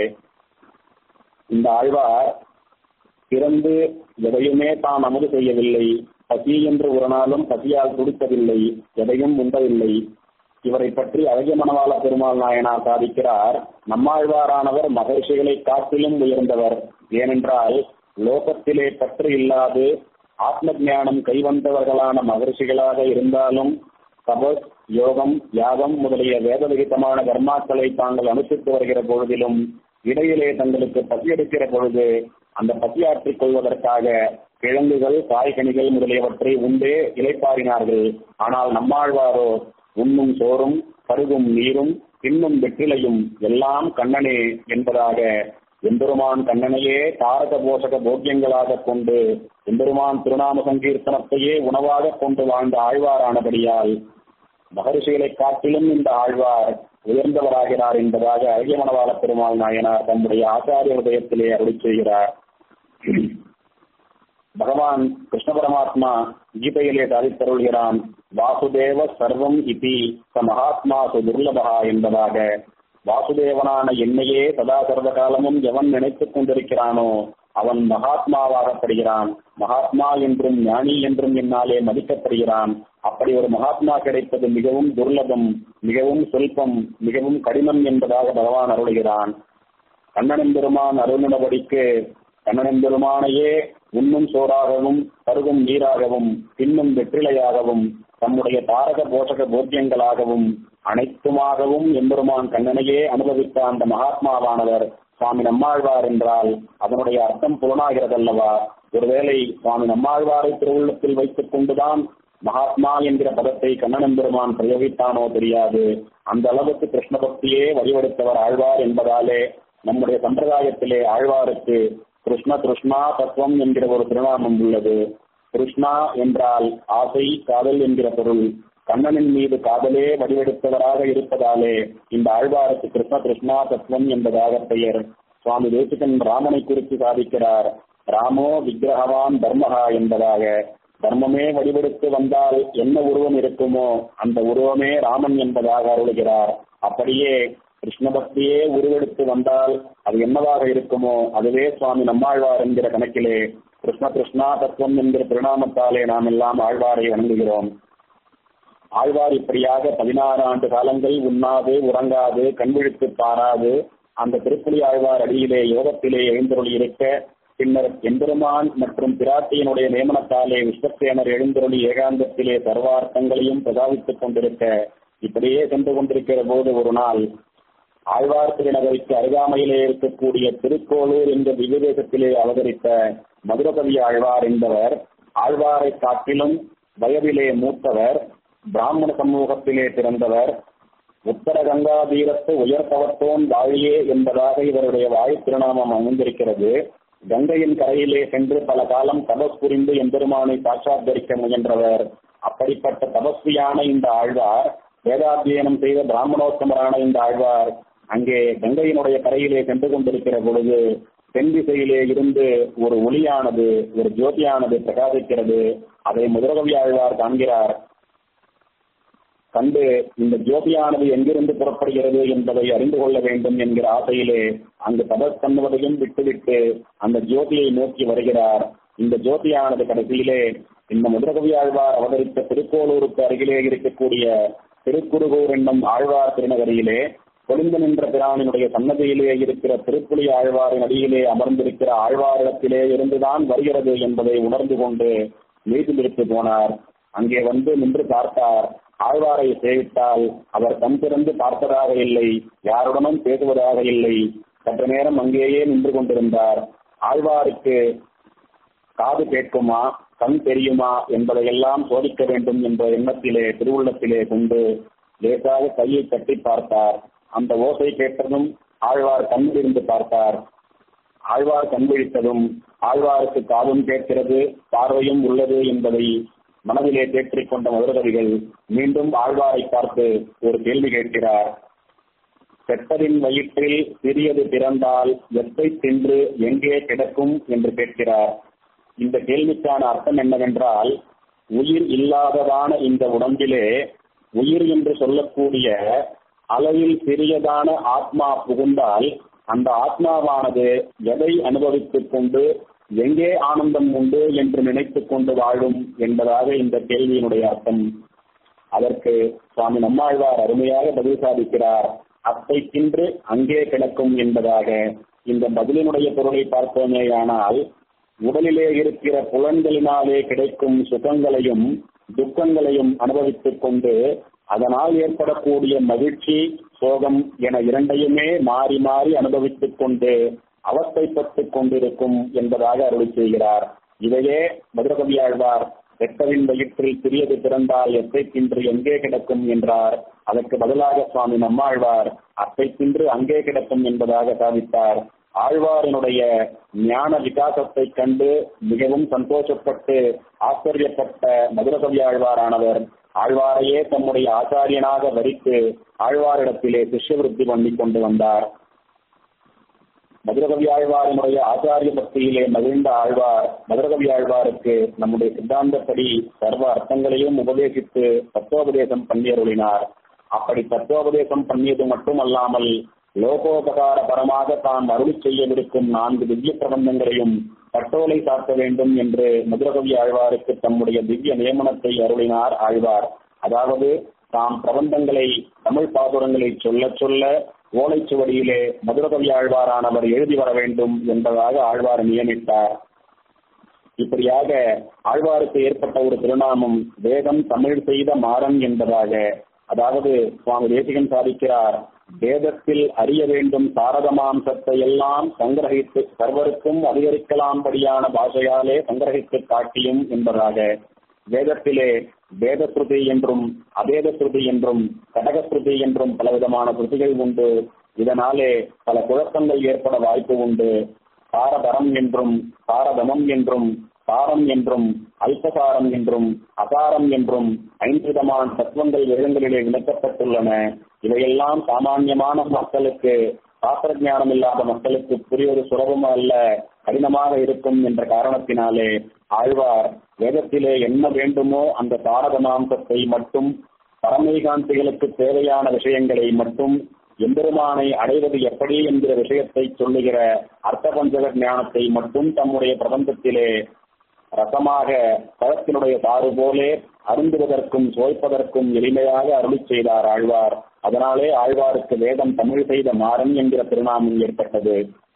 இந்த ஆழ்வார் பிறந்து எதையுமே தான் அமுது செய்யவில்லை பசி என்று ஒரு நாளும் பசியால் துடித்ததில்லை எதையும் உண்டதில்லை இவரை பற்றி அழகிய மணவாள பெருமாள் நாயனார் சாதிக்கிறார் நம்மாழ்வாரானவர் மகர்ஷிகளை காட்டிலும் உயர்ந்தவர் ஏனென்றால் லோகத்திலே பற்று இல்லாது ஆத்ம ஞானம் கைவந்தவர்களான மகர்ஷிகளாக இருந்தாலும் தபஸ் யோகம் யாகம் முதலிய வேதவிகிதமான கர்மாக்களை தாங்கள் அனுசரித்து வருகிற பொழுதிலும் இடையிலே தங்களுக்கு பசி எடுக்கிற பொழுது அந்த பசியாற்றிக் கொள்வதற்காக கிழங்குகள் காய்கனிகள் முதலியவற்றை உண்டே இலைப்பாரினார்கள் ஆனால் நம்மாழ்வாரோ உண்ணும் சோறும் பருகும் நீரும் தின்னும் வெற்றிலையும் எல்லாம் கண்ணனே என்பதாக எம்பெருமான் கண்ணனையே தாரக போஷக போக்கியங்களாக கொண்டு எம்பெருமான் திருநாம சங்கீர்த்தனத்தையே உணவாக கொண்டு வாழ்ந்த ஆழ்வாரானபடியால் மகரிஷிகளை காட்டிலும் இந்த ஆழ்வார் உயர்ந்தவராகிறார் என்பதாக அழகியமனவாள பெருமாள் நாயனார் தம்முடைய ஆச்சாரிய உதயத்திலே அருளி செய்கிறார் பகவான் கிருஷ்ண பரமாத்மா கீதையிலே சாதித்தருள்கிறான் வாசுதேவ சர்வம் இதி ச மகாத்மாசு துர்லபகா என்பதாக வாசுதேவனான என்னையே சதா சர்வ காலமும் எவன் நினைத்துக் கொண்டிருக்கிறானோ அவன் மகாத்மாவாகப்படுகிறான் மகாத்மா என்றும் ஞானி என்றும் என்னாலே மதிக்கப்படுகிறான் அப்படி ஒரு மகாத்மா கிடைப்பது மிகவும் துர்லபம் மிகவும் சொல்பம் மிகவும் கடினம் என்பதாக பகவான் அருளுகிறான் கண்ணனெம்பெருமான் அருளினபடிக்கு கண்ணனெம்பெருமானையே உண்ணும் சோறாகவும் பருகும் நீராகவும் தின்னும் வெற்றிலையாகவும் தம்முடைய தாரக போஷக போக்கியங்களாகவும் அனைத்துமாகவும் எம்பெருமான் கண்ணனையே அனுபவித்த அந்த மகாத்மாவானவர் சுவாமி நம்மாழ்வார் என்றால் அதனுடைய அர்த்தம் புலனாகிறதல்லவா ஒருவேளை சுவாமி நம்மாழ்வாரை திருவுள்ளத்தில் வைத்துக் கொண்டுதான் மகாத்மா என்கிற பதத்தை கண்ணன் பெருமான் பிரயோகித்தானோ தெரியாது அந்த அளவுக்கு கிருஷ்ண பக்தியே வழிவெடுத்தவர் ஆழ்வார் என்பதாலே நம்முடைய சம்பிரதாயத்திலே ஆழ்வாருக்கு கிருஷ்ண கிருஷ்ணா தத்துவம் என்கிற ஒரு திருநாமம் உள்ளது கிருஷ்ணா என்றால் ஆசை காதல் என்கிற பொருள் கண்ணனின் மீது காதலே வடிவெடுத்தவராக இருப்பதாலே இந்த ஆழ்வாருக்கு கிருஷ்ண கிருஷ்ணா தத்துவம் என்பதாக பெயர் சுவாமி தேசிகன் ராமனை குறித்து சாதிக்கிறார் ராமோ விக்கிரகவான் தர்மஹா என்பதாக தர்மமே வடிவெடுத்து வந்தால் என்ன உருவம் இருக்குமோ அந்த உருவமே ராமன் என்பதாக அருளுகிறார் அப்படியே கிருஷ்ண பக்தியே உருவெடுத்து வந்தால் அது என்னவாக இருக்குமோ அதுவே சுவாமி நம்மாழ்வார் என்கிற கணக்கிலே கிருஷ்ண கிருஷ்ணா தத்துவம் என்கிற திருநாமத்தாலே நாம் எல்லாம் ஆழ்வாரை வணங்குகிறோம் ஆழ்வார் இப்படியாக பதினாறு ஆண்டு காலங்கள் உண்ணாது உறங்காது கண்விழித்து பாராது அந்த திருப்புலி ஆழ்வார் அடியிலே யோகத்திலே எழுந்தருளி இருக்க பின்னர் எம்பெருமான் மற்றும் பிராட்டியினுடைய நியமனத்தாலே விஸ்வசேனர் எழுந்தருளி ஏகாந்தத்திலே சர்வார்த்தங்களையும் பிரகாவித்துக் கொண்டிருக்க இப்படியே சென்று கொண்டிருக்கிற போது ஒரு நாள் ஆழ்வார் திருநகருக்கு அருகாமையிலே இருக்கக்கூடிய திருக்கோளூர் என்ற திவ்யதேசத்திலே அவதரித்த மதுரகவி ஆழ்வார் என்பவர் ஆழ்வாரை காட்டிலும் வயதிலே மூத்தவர் பிராமண சமூகத்திலே பிறந்தவர் உத்தர கங்கா தீரத்து உயர்த்தவத்தோன் வாழியே என்பதாக இவருடைய வாய் திருநாமம் அமைந்திருக்கிறது கங்கையின் கரையிலே சென்று பல காலம் தபஸ் புரிந்து எம்பெருமானை சாட்சாத்தரிக்க முயன்றவர் அப்படிப்பட்ட தபஸ்வியான இந்த ஆழ்வார் வேதாத்தியனம் செய்த பிராமணோத்தமரான இந்த ஆழ்வார் அங்கே கங்கையினுடைய கரையிலே சென்று கொண்டிருக்கிற பொழுது தென் திசையிலே இருந்து ஒரு ஒளியானது ஒரு ஜோதியானது பிரகாசிக்கிறது அதை முதலகவி ஆழ்வார் காண்கிறார் கண்டு இந்த ஜோதியானது எங்கிருந்து புறப்படுகிறது என்பதை அறிந்து கொள்ள வேண்டும் என்கிற ஆசையிலே அங்கு தபஸ் பண்ணுவதையும் விட்டுவிட்டு அந்த ஜோதியை நோக்கி வருகிறார் இந்த ஜோதியானது கடைசியிலே இந்த முதலகவி ஆழ்வார் அவதரித்த திருக்கோளூருக்கு அருகிலே இருக்கக்கூடிய திருக்குறுகூர் என்னும் ஆழ்வார் திருநகரியிலே கொழுந்து நின்ற பிரானினுடைய சன்னதியிலே இருக்கிற திருப்புலி ஆழ்வாரின் அடியிலே அமர்ந்திருக்கிற ஆழ்வாரிடத்திலே இருந்துதான் வருகிறது என்பதை உணர்ந்து கொண்டு மீதிலிருந்து போனார் அங்கே வந்து நின்று பார்த்தார் ஆழ்வாரை சேவித்தால் அவர் கண் திறந்து பார்த்ததாக இல்லை யாருடனும் பேசுவதாக இல்லை சற்று நேரம் அங்கேயே நின்று கொண்டிருந்தார் ஆழ்வாருக்கு காது கேட்குமா கண் தெரியுமா என்பதையெல்லாம் சோதிக்க வேண்டும் என்ற எண்ணத்திலே திருவுள்ளத்திலே கொண்டு லேசாக கையை தட்டி பார்த்தார் அந்த ஓசை கேட்டதும் ஆழ்வார் கண் இருந்து பார்த்தார் ஆழ்வார் கண் விழித்ததும் ஆழ்வாருக்கு காதும் கேட்கிறது பார்வையும் உள்ளது என்பதை மனதிலே தேற்றிக் கொண்ட மதுரகவிகள் மீண்டும் ஆழ்வாரை பார்த்து ஒரு கேள்வி கேட்கிறார் செத்தரின் வயிற்றில் சிறியது பிறந்தால் எத்தை தின்று எங்கே கிடக்கும் என்று கேட்கிறார் இந்த கேள்விக்கான அர்த்தம் என்னவென்றால் உயிர் இல்லாததான இந்த உடம்பிலே உயிர் என்று சொல்லக்கூடிய அளவில் சிறியதான ஆத்மா புகுந்தால் அந்த ஆத்மாவானது எதை அனுபவித்துக் கொண்டு எங்கே ஆனந்தம் உண்டு என்று நினைத்துக் கொண்டு வாழும் என்பதாக இந்த கேள்வியினுடைய அர்த்தம் அதற்கு சுவாமி நம்மாழ்வார் அருமையாக பதில் சாதிக்கிறார் அத்தை தின்று அங்கே கிடக்கும் என்பதாக இந்த பதிலினுடைய பொருளை பார்த்தோமேயானால் உடலிலே இருக்கிற புலன்களினாலே கிடைக்கும் சுகங்களையும் துக்கங்களையும் அனுபவித்துக் கொண்டு அதனால் ஏற்படக்கூடிய மகிழ்ச்சி சோகம் என இரண்டையுமே மாறி மாறி அனுபவித்துக் கொண்டு அவஸ்தைப்பட்டுக் கொண்டிருக்கும் என்பதாக அருளி செய்கிறார் இதையே மதுரகவியாழ்வார் வெட்டவின் வயிற்றில் சிறியது பிறந்தால் எத்தை தின்று எங்கே கிடக்கும் என்றார் அதற்கு பதிலாக சுவாமி நம்மாழ்வார் அத்தை தின்று அங்கே கிடக்கும் என்பதாக சாதித்தார் ஆழ்வாரினுடைய ஞான விகாசத்தைக் கண்டு மிகவும் சந்தோஷப்பட்டு ஆச்சரியப்பட்ட மதுரகவி ஆழ்வாரானவர் ஆழ்வாரையே தம்முடைய ஆச்சாரியனாக வரித்து ஆழ்வாரிடத்திலே சிஷ்யவிருத்தி பண்ணி கொண்டு வந்தார் மதுரகவி ஆழ்வாரினுடைய ஆச்சாரிய பக்தியிலே மகிழ்ந்த ஆழ்வார் மதுரகவி ஆழ்வாருக்கு நம்முடைய சித்தாந்தப்படி சர்வ அர்த்தங்களையும் உபதேசித்து தத்துவோபதேசம் பண்ணியருளினார் அப்படி தத்துவோபதேசம் பண்ணியது மட்டுமல்லாமல் லோகோபகார பரமாக தாம் அருளி செய்யவிருக்கும் நான்கு திவ்ய பிரபந்தங்களையும் பட்டோலை சாத்த வேண்டும் என்று மதுரகவி ஆழ்வாருக்கு தம்முடைய திவ்ய நியமனத்தை அருளினார் ஆழ்வார் அதாவது தாம் பிரபந்தங்களை தமிழ் பாசுரங்களை சொல்ல சொல்ல ஓலைச்சுவடியிலே மதுரகவி ஆழ்வாரானவர் எழுதி வர வேண்டும் என்பதாக ஆழ்வார் நியமித்தார் இப்படியாக ஆழ்வாருக்கு ஏற்பட்ட ஒரு திருநாமம் வேதம் தமிழ் செய்த மாறன் என்பதாக அதாவது சுவாமி தேசிகன் சாதிக்கிறார் வேதத்தில் அறிய வேண்டும் சாரதமாம்சத்தை எல்லாம் சங்கிரகித்து சர்வருக்கும் அதிகரிக்கலாம்படியான பாஷையாலே சங்கிரகித்து காட்டியும் என்பதாக வேதத்திலே வேதஸ்ருதி என்றும் அபேத ஸ்ருதி என்றும் கடகஸ்ருதி என்றும் பலவிதமான ஸ்ருதிகள் உண்டு இதனாலே பல குழப்பங்கள் ஏற்பட வாய்ப்பு உண்டு சாரதரம் என்றும் சாரதமம் என்றும் சாரம் என்றும் அல்பசாரம் என்றும் அசாரம் என்றும் ஐந்து விதமான தத்துவங்கள் வேதங்களிலே விளக்கப்பட்டுள்ளன இவையெல்லாம் சாமானியமான மக்களுக்கு சாஸ்திர ஞானம் இல்லாத மக்களுக்கு புரிவது சுலபம் அல்ல கடினமாக இருக்கும் என்ற காரணத்தினாலே ஆழ்வார் வேதத்திலே என்ன வேண்டுமோ அந்த சாரதமாம்சத்தை மட்டும் பரமேகாந்திகளுக்கு தேவையான விஷயங்களை மட்டும் எம்பெருமானை அடைவது எப்படி என்கிற விஷயத்தை சொல்லுகிற அர்த்த பஞ்சக ஞானத்தை மட்டும் தம்முடைய பிரபந்தத்திலே ரசமாக பழத்தினுடைய தாறு போலே அருந்துவதற்கும் சுவைப்பதற்கும் எளிமையாக அருளி செய்தார் ஆழ்வார் அதனாலே ஆழ்வாருக்கு வேதம் தமிழ் செய்த மாறன் என்கிற திருநாமம் ஏற்பட்டது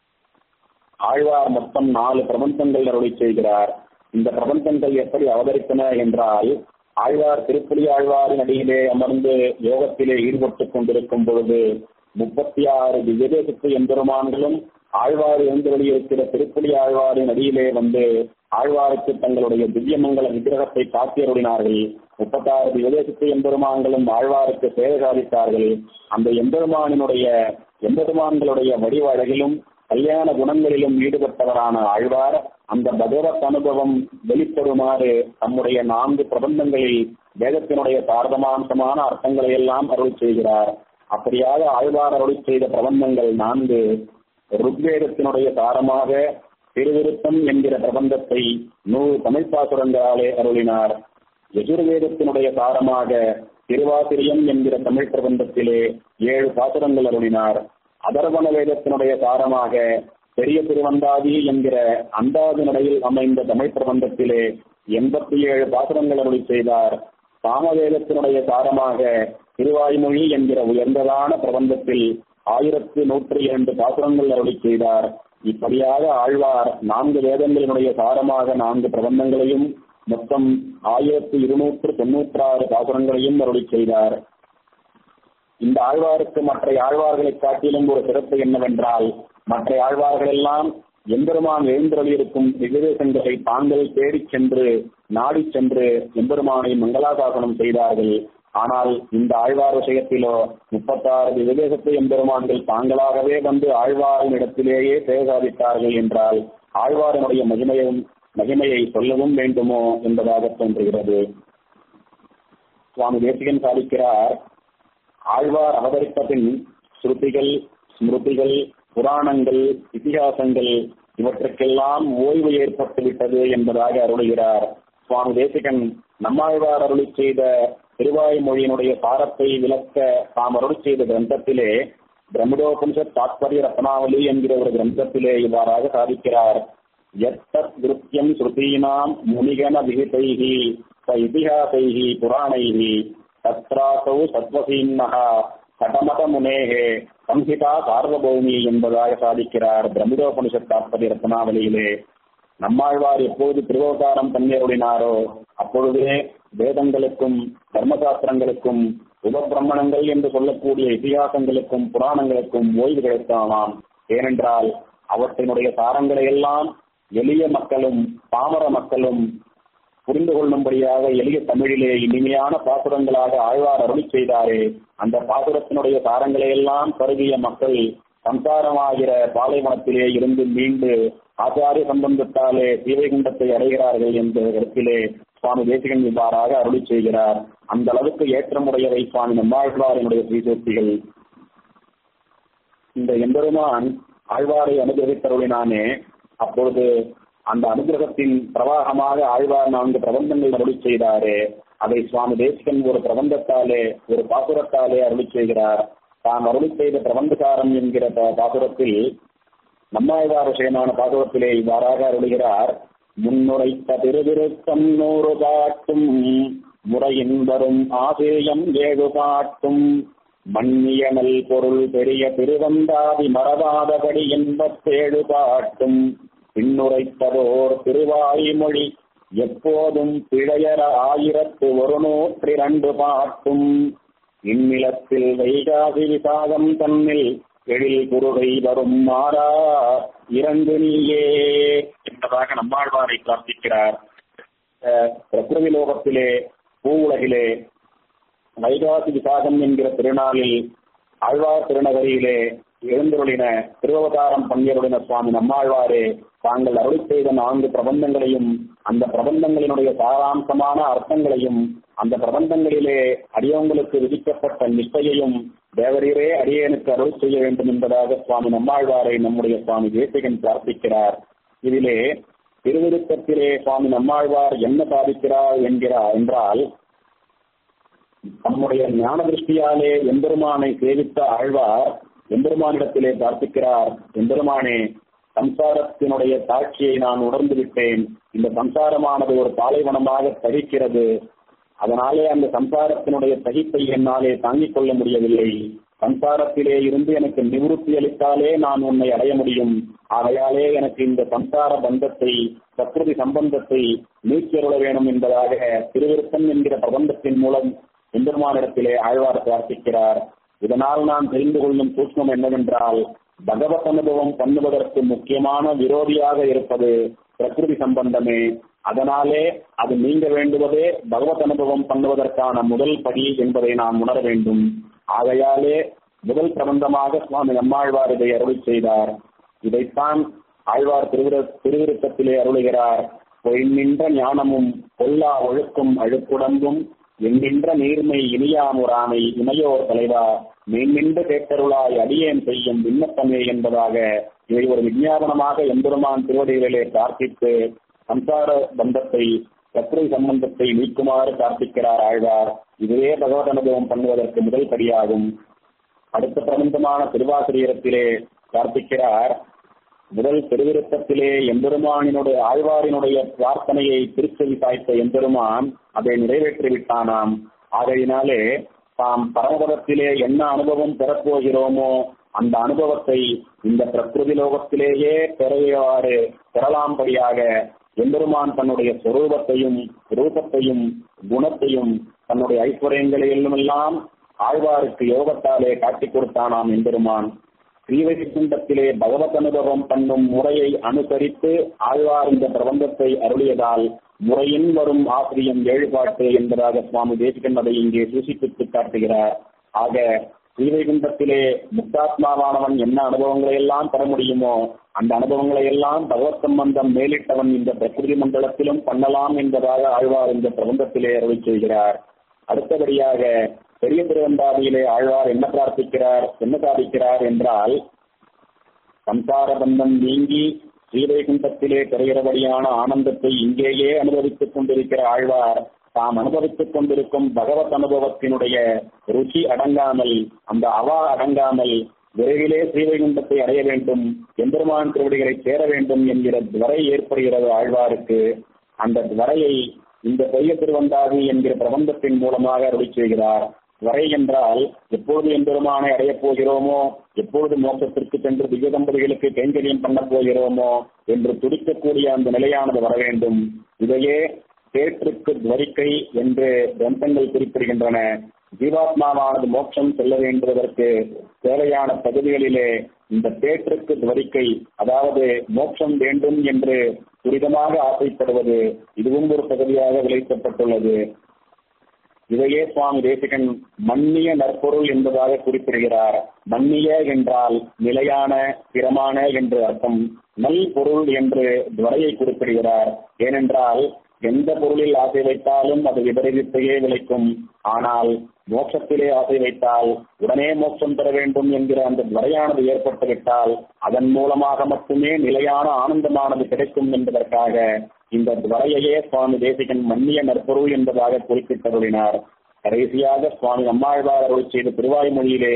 ஆழ்வார் மொத்தம் நாலு பிரபந்தங்கள் அருளி செய்கிறார் இந்த பிரபந்தங்கள் எப்படி அவதரித்தன என்றால் ஆழ்வார் திருப்பதி ஆழ்வாரின் அடியிலே அமர்ந்து யோகத்திலே ஈடுபட்டுக் கொண்டிருக்கும் பொழுது முப்பத்தி ஆறு திவ்யதேசத்து எம்பெருமான்களும் ஆழ்வார் இருந்து வெளியிருக்கிற திருப்பதி ஆழ்வாரின் அடியிலே வந்து ஆழ்வாருக்கு தங்களுடைய திவ்யமங்கல விக்கிரகத்தை காத்தியருடினார்கள் முப்பத்தாறு திவ்யதேசத்து எம்பெருமான்களும் ஆழ்வாருக்கு சேவை சாதித்தார்கள் அந்த எம்பெருமானினுடைய எம்பெருமான்களுடைய வடிவ அழகிலும் கல்யாண குணங்களிலும் ஈடுபட்டவரான ஆழ்வார் அந்த பகவத் அனுபவம் வெளிப்படுமாறு தம்முடைய நான்கு பிரபந்தங்களில் வேதத்தினுடைய சாரதமாம்சமான அர்த்தங்களை எல்லாம் அருள் செய்கிறார் அப்படியாக ஆழ்வார் அருள் செய்த பிரபந்தங்கள் நான்கு ருக்வேதத்தினுடைய சாரமாக திருவிருத்தம் என்கிற பிரபந்தத்தை நூறு தமிழ் பாசுரங்களாலே அருளினார் யஜுர்வேதத்தினுடைய சாரமாக திருவாசிரியம் என்கிற தமிழ் பிரபந்தத்திலே ஏழு பாசுரங்கள் அருளினார் அதர்வன வேதத்தினுடைய சாரமாக பெரிய திருவந்தாதி என்கிற அந்தாதி நடையில் அமைந்த தமிழ் பிரபந்தத்திலே எண்பத்தி ஏழு பாசுரங்கள் அருளி செய்தார் சாமவேதத்தினுடைய சாரமாக திருவாய்மொழி என்கிற உயர்ந்ததான பிரபந்தத்தில் ஆயிரத்து நூற்றி இரண்டு பாசுரங்கள் அருளி செய்தார் இப்படியாக ஆழ்வார் நான்கு வேதங்களினுடைய சாரமாக நான்கு பிரபந்தங்களையும் மொத்தம் ஆயிரத்து இருநூற்று தொன்னூற்றாறு பாசுரங்களையும் அருளி செய்தார் இந்த ஆழ்வாருக்கு மற்ற ஆழ்வார்களை காட்டிலும் ஒரு சிறப்பு என்னவென்றால் மற்ற ஆழ்வார்கள் எல்லாம் எம்பெருமான் எழுந்தருளியிருக்கும் விவேசங்களை தாங்கள் தேடிச் சென்று நாடிச் சென்று எம்பெருமானை மங்களாசாசனம் செய்தார்கள் ஆனால் இந்த ஆழ்வார் விஷயத்திலோ முப்பத்தாறு விவேகத்தை எம்பெருமான்கள் தாங்களாகவே வந்து ஆழ்வாரின் இடத்திலேயே சேவசாதித்தார்கள் என்றால் ஆழ்வாரினுடைய மகிமையும் மகிமையை சொல்லவும் வேண்டுமோ என்பதாக தோன்றுகிறது சுவாமி தேசிகன் சாதிக்கிறார் ஆழ்வார் அவதரித்த பின் ஸ்ருதிகள் ஸ்மிருதிகள் புராணங்கள் இதிகாசங்கள் இவற்றுக்கெல்லாம் ஓய்வு ஏற்பட்டு விட்டது என்பதாக அருளுகிறார் சுவாமி தேசிகன் நம்மாழ்வார் அருளி செய்த திருவாய்மொழியினுடைய சாரத்தை விளக்க தாம் அருளி செய்த கிரந்தத்திலே பிரம்மடோபனிஷத் தாத்பரிய ரத்னாவளி என்கிற ஒரு கிரந்தத்திலே இவ்வாறாக சாதிக்கிறார் எத்தத் கிருத்தியம் ஸ்ருதீனாம் முனிகன விகிதைகி ச இதிகாசைகி புராணைகி தத்ராசௌ சத்வசீன்னஹா கடமத முனேகே சம்ஹிதா சார்வபௌமி என்பதாக சாதிக்கிறார் பிரமிடோபனிஷத் தாத்பரிய ரத்னாவளியிலே நம்மாழ்வார் எப்போது திருவோகாரம் தண்ணீருடினாரோ அப்பொழுதே வேதங்களுக்கும் தர்மசாஸ்திரங்களுக்கும் உபபிரமணங்கள் என்று சொல்லக்கூடிய இதிகாசங்களுக்கும் புராணங்களுக்கும் ஓய்வு கிடைத்தாமாம் ஏனென்றால் அவற்றினுடைய சாரங்களை எல்லாம் எளிய மக்களும் பாமர மக்களும் புரிந்து கொள்ளும்படியாக எளிய தமிழிலே இனிமையான பாசுரங்களாக ஆழ்வார் அருளி செய்தாரே அந்த பாசுரத்தினுடைய சாரங்களை எல்லாம் கருதிய மக்கள் சம்சாரமாகிற பாலைவனத்திலே இருந்து மீண்டு ஆச்சாரிய சம்பந்தத்தாலே சீவைகுண்டத்தை அடைகிறார்கள் என்ற இடத்திலே சுவாமி தேசிகன் இவ்வாறாக அருளி செய்கிறார் அந்த அளவுக்கு ஏற்றமுடையவை சுவாமி நம்மாழ்வாரினுடைய ஸ்ரீசூர்த்திகள் இந்த எம்பெருமான் ஆழ்வாரை அனுகிரகித்தருளினானே அப்பொழுது அந்த அனுகிரகத்தின் பிரவாகமாக ஆழ்வார் நான்கு பிரபந்தங்கள் அருளி செய்தாரே அதை சுவாமி தேசிகன் ஒரு பிரபந்தத்தாலே ஒரு பாசுரத்தாலே அருளி செய்கிறார் தாம் அருளி செய்த பிரபந்தகாரம் என்கிற பாசுரத்தில் நம்மாழ்வார் விஷயமான பாசுரத்திலே இவ்வாறாக அருளுகிறார் முன்னுரைத்த திருவிருத்தம் நூறு காட்டும் முறையின் வரும் ஆசேயம் ஏழு காட்டும் மன்னியனல் பொருள் பெரிய திருவந்தாதி மறவாதபடி என்பத்தேழு காட்டும் பின்னுரைத்ததோர் திருவாய்மொழி எப்போதும் பிழையற ஆயிரத்து ஒரு நூற்றி இரண்டு பாட்டும் இந்நிலத்தில் வைகாசி விசாகம் தன்னில் எழில் குருகை வரும் மாறா இறங்கு நீயே என்பதாக நம்மாழ்வாரை பிரார்த்திக்கிறார் பிரகிருதி லோகத்திலே பூ உலகிலே வைகாசி விசாகம் என்கிற திருநாளில் ஆழ்வார் திருநகரியிலே எழுந்தருளின திருவவதாரம் பங்கேறுடின சுவாமி நம்மாழ்வாரே தாங்கள் அருளி செய்த நான்கு பிரபந்தங்களையும் அந்த பிரபந்தங்களினுடைய சாராம்சமான அர்த்தங்களையும் அந்த பிரபந்தங்களிலே அடியவங்களுக்கு விதிக்கப்பட்ட நிஷ்டையையும் தேவரீரே அடியேனுக்கு அருள் செய்ய வேண்டும் என்பதாக சுவாமி நம்மாழ்வாரை நம்முடைய சுவாமி தேசிகன் பிரார்த்திக்கிறார் இதிலே திருவிருத்தத்திலே சுவாமி நம்மாழ்வார் என்ன சாதிக்கிறார் என்கிறார் என்றால் நம்முடைய ஞான திருஷ்டியாலே எம்பெருமானை சேவித்த ஆழ்வார் எம்பெருமானிடத்திலே பிரார்த்திக்கிறார் எம்பெருமானே சம்சாரத்தினுடைய தாட்சியை நான் உணர்ந்து விட்டேன் இந்த சம்சாரமானது ஒரு பாலைவனமாக தகிக்கிறது அதனாலே அந்த சம்சாரத்தினுடைய தகிப்பை என்னாலே தாங்கிக் கொள்ள முடியவில்லை சம்சாரத்திலே இருந்து எனக்கு நிவೃತ್ತಿ அளித்தாலே நான் உன்னை அடைய முடியும் ஆகையாலே எனக்கு இந்த சம்சார பந்தத்தை பிரகிருதி சம்பந்தத்தை நீக்கியருள வேணும் என்பதாக திருவிருத்தம் என்கிற பிரபந்தத்தின் மூலம் எம்பெருமானிடத்திலே ஆழ்வார் பிரார்த்திக்கிறார் இதனால் நான் தெரிந்து கொள்ளும் சூக்மம் என்னவென்றால் பகவத் அனுபவம் பண்ணுவதற்கு முக்கியமான விரோதியாக இருப்பது பிரகிருதி சம்பந்தமே அதனாலே அது நீங்க வேண்டுவதே பகவத் அனுபவம் பண்ணுவதற்கான முதல் படி என்பதை நாம் உணர வேண்டும் ஆகையாலே முதல் பிரபந்தமாக சுவாமி நம்மாழ்வார் இதை அருளி செய்தார் இதைத்தான் ஆழ்வார் திருவிர திருவிருத்தத்திலே அருளுகிறார் பொய்நின்ற ஞானமும் பொல்லா ஒழுக்கும் அழுக்குடம்பும் எண்ணின்ற நீர்மை இனியாமுராமை இமையோர் தலைவா மேன்னின்ற கேட்டருளாய் அடியேன் செய்யும் விண்ணப்பமே என்பதாக இதை ஒரு விஞ்ஞாபனமாக எம்பெருமான் திருவடிகளிலே பிரார்த்தித்து சம்சார பந்தத்தை சத்ரு சம்பந்தத்தை நீக்குமாறு பிரார்த்திக்கிறார் ஆழ்வார் இதுவே பகவத் அனுபவம் பண்ணுவதற்கு முதல் படியாகும் அடுத்த பிரபந்தமான திருவாசிரியரத்திலே பிரார்த்திக்கிறார் முதல் திருவிருத்தத்திலே எம்பெருமானினுடைய ஆழ்வாரினுடைய பிரார்த்தனையை திருச்செவி சாய்த்த எம்பெருமான் அதை நிறைவேற்றி விட்டானாம் ஆகையினாலே தாம் பரமபதத்திலே என்ன அனுபவம் பெறப்போகிறோமோ அந்த அனுபவத்தை இந்த பிரகிருதி லோகத்திலேயே பெறையவாறு பெறலாம்படியாக எம்பெருமான் தன்னுடைய சொரூபத்தையும் ரூபத்தையும் குணத்தையும் தன்னுடைய ஐஸ்வர்யங்களையெல்லாம் ஆழ்வாருக்கு யோகத்தாலே காட்டிக் கொடுத்தானாம் எம்பெருமான் ஸ்ரீவைகுண்டத்திலே பகவத் அனுபவம் பண்ணும் முறையை அனுசரித்து ஆழ்வார் இந்த பிரபந்தத்தை அருளியதால் முறையின் வரும் ஆசிரியம் ஏழுபாட்டு என்பதாக சுவாமி தேசிகன் அதை இங்கே சூசிப்பித்து காட்டுகிறார் ஆக ஸ்ரீவைகுண்டத்திலே முக்தாத்மாவானவன் என்ன அனுபவங்களை எல்லாம் பெற முடியுமோ அந்த அனுபவங்களை எல்லாம் பகவத் சம்பந்தம் மேலிட்டவன் இந்த பிரகிருதி மண்டலத்திலும் பண்ணலாம் என்பதாக ஆழ்வார் இந்த பிரபந்தத்திலே அருளி செய்கிறார் அடுத்தபடியாக பெரிய திருவந்தாதியிலே ஆழ்வார் என்ன பிரார்த்திக்கிறார் என்ன சாதிக்கிறார் என்றால் சம்சார பந்தம் நீங்கி ஸ்ரீவைகுண்டத்திலே பெறுகிறபடியான ஆனந்தத்தை இங்கேயே அனுபவித்துக் கொண்டிருக்கிற ஆழ்வார் தாம் அனுபவித்துக் கொண்டிருக்கும் பகவத் அனுபவத்தினுடைய ருச்சி அடங்காமல் அந்த அவா அடங்காமல் விரைவிலே ஸ்ரீவைகுண்டத்தை அடைய வேண்டும் எம்பெருமான் திருவடிகளை சேர வேண்டும் என்கிற துவரை ஏற்படுகிறது ஆழ்வாருக்கு அந்த துவரையை இந்த பெரிய திருவந்தாதி என்கிற பிரபந்தத்தின் மூலமாக அருளி செய்கிறார் வரை என்றால் எப்பொழுது எம்பெருமானை அடையப் போகிறோமோ எப்பொழுது மோட்சத்திற்கு சென்று திவ்ய தம்பதிகளுக்கு கைங்கரியம் பண்ணப் போகிறோமோ என்று துடிக்கக்கூடிய அந்த நிலையானது வர வேண்டும் இதையே தேற்றுக்கு துவரிக்கை என்று கிரந்தங்கள் குறிப்பிடுகின்றன ஜீவாத்மாவானது மோட்சம் செல்ல வேண்டுவதற்கு தேவையான பகுதிகளிலே இந்த தேற்றுக்கு துவரிக்கை அதாவது மோட்சம் வேண்டும் என்று துரிதமாக ஆசைப்படுவது இதுவும் ஒரு பகுதியாக விளைவிக்கப்பட்டுள்ளது இதையே சுவாமி தேசிகன் மன்னிய நற்பொருள் என்பதாக குறிப்பிடுகிறார் மன்னிய என்றால் நிலையான ஸ்திரமான என்று அர்த்தம் நல் பொருள் என்று துவரையை குறிப்பிடுகிறார் ஏனென்றால் எந்த பொருளில் ஆசை வைத்தாலும் அது விபரீதத்தையே விளைக்கும் ஆனால் மோட்சத்திலே ஆசை வைத்தால் உடனே மோட்சம் பெற வேண்டும் என்கிற அந்த துவரையானது ஏற்பட்டுவிட்டால் அதன் மூலமாக மட்டுமே நிலையான ஆனந்தமானது கிடைக்கும் என்பதற்காக இந்த துவரையையே சுவாமி தேசிகன் மன்னிய நற்பொருள் என்பதாக குறிப்பிட்டருளினார் கடைசியாக சுவாமி அம்மாழ்வார் அருள் செய்த திருவாய்மொழியிலே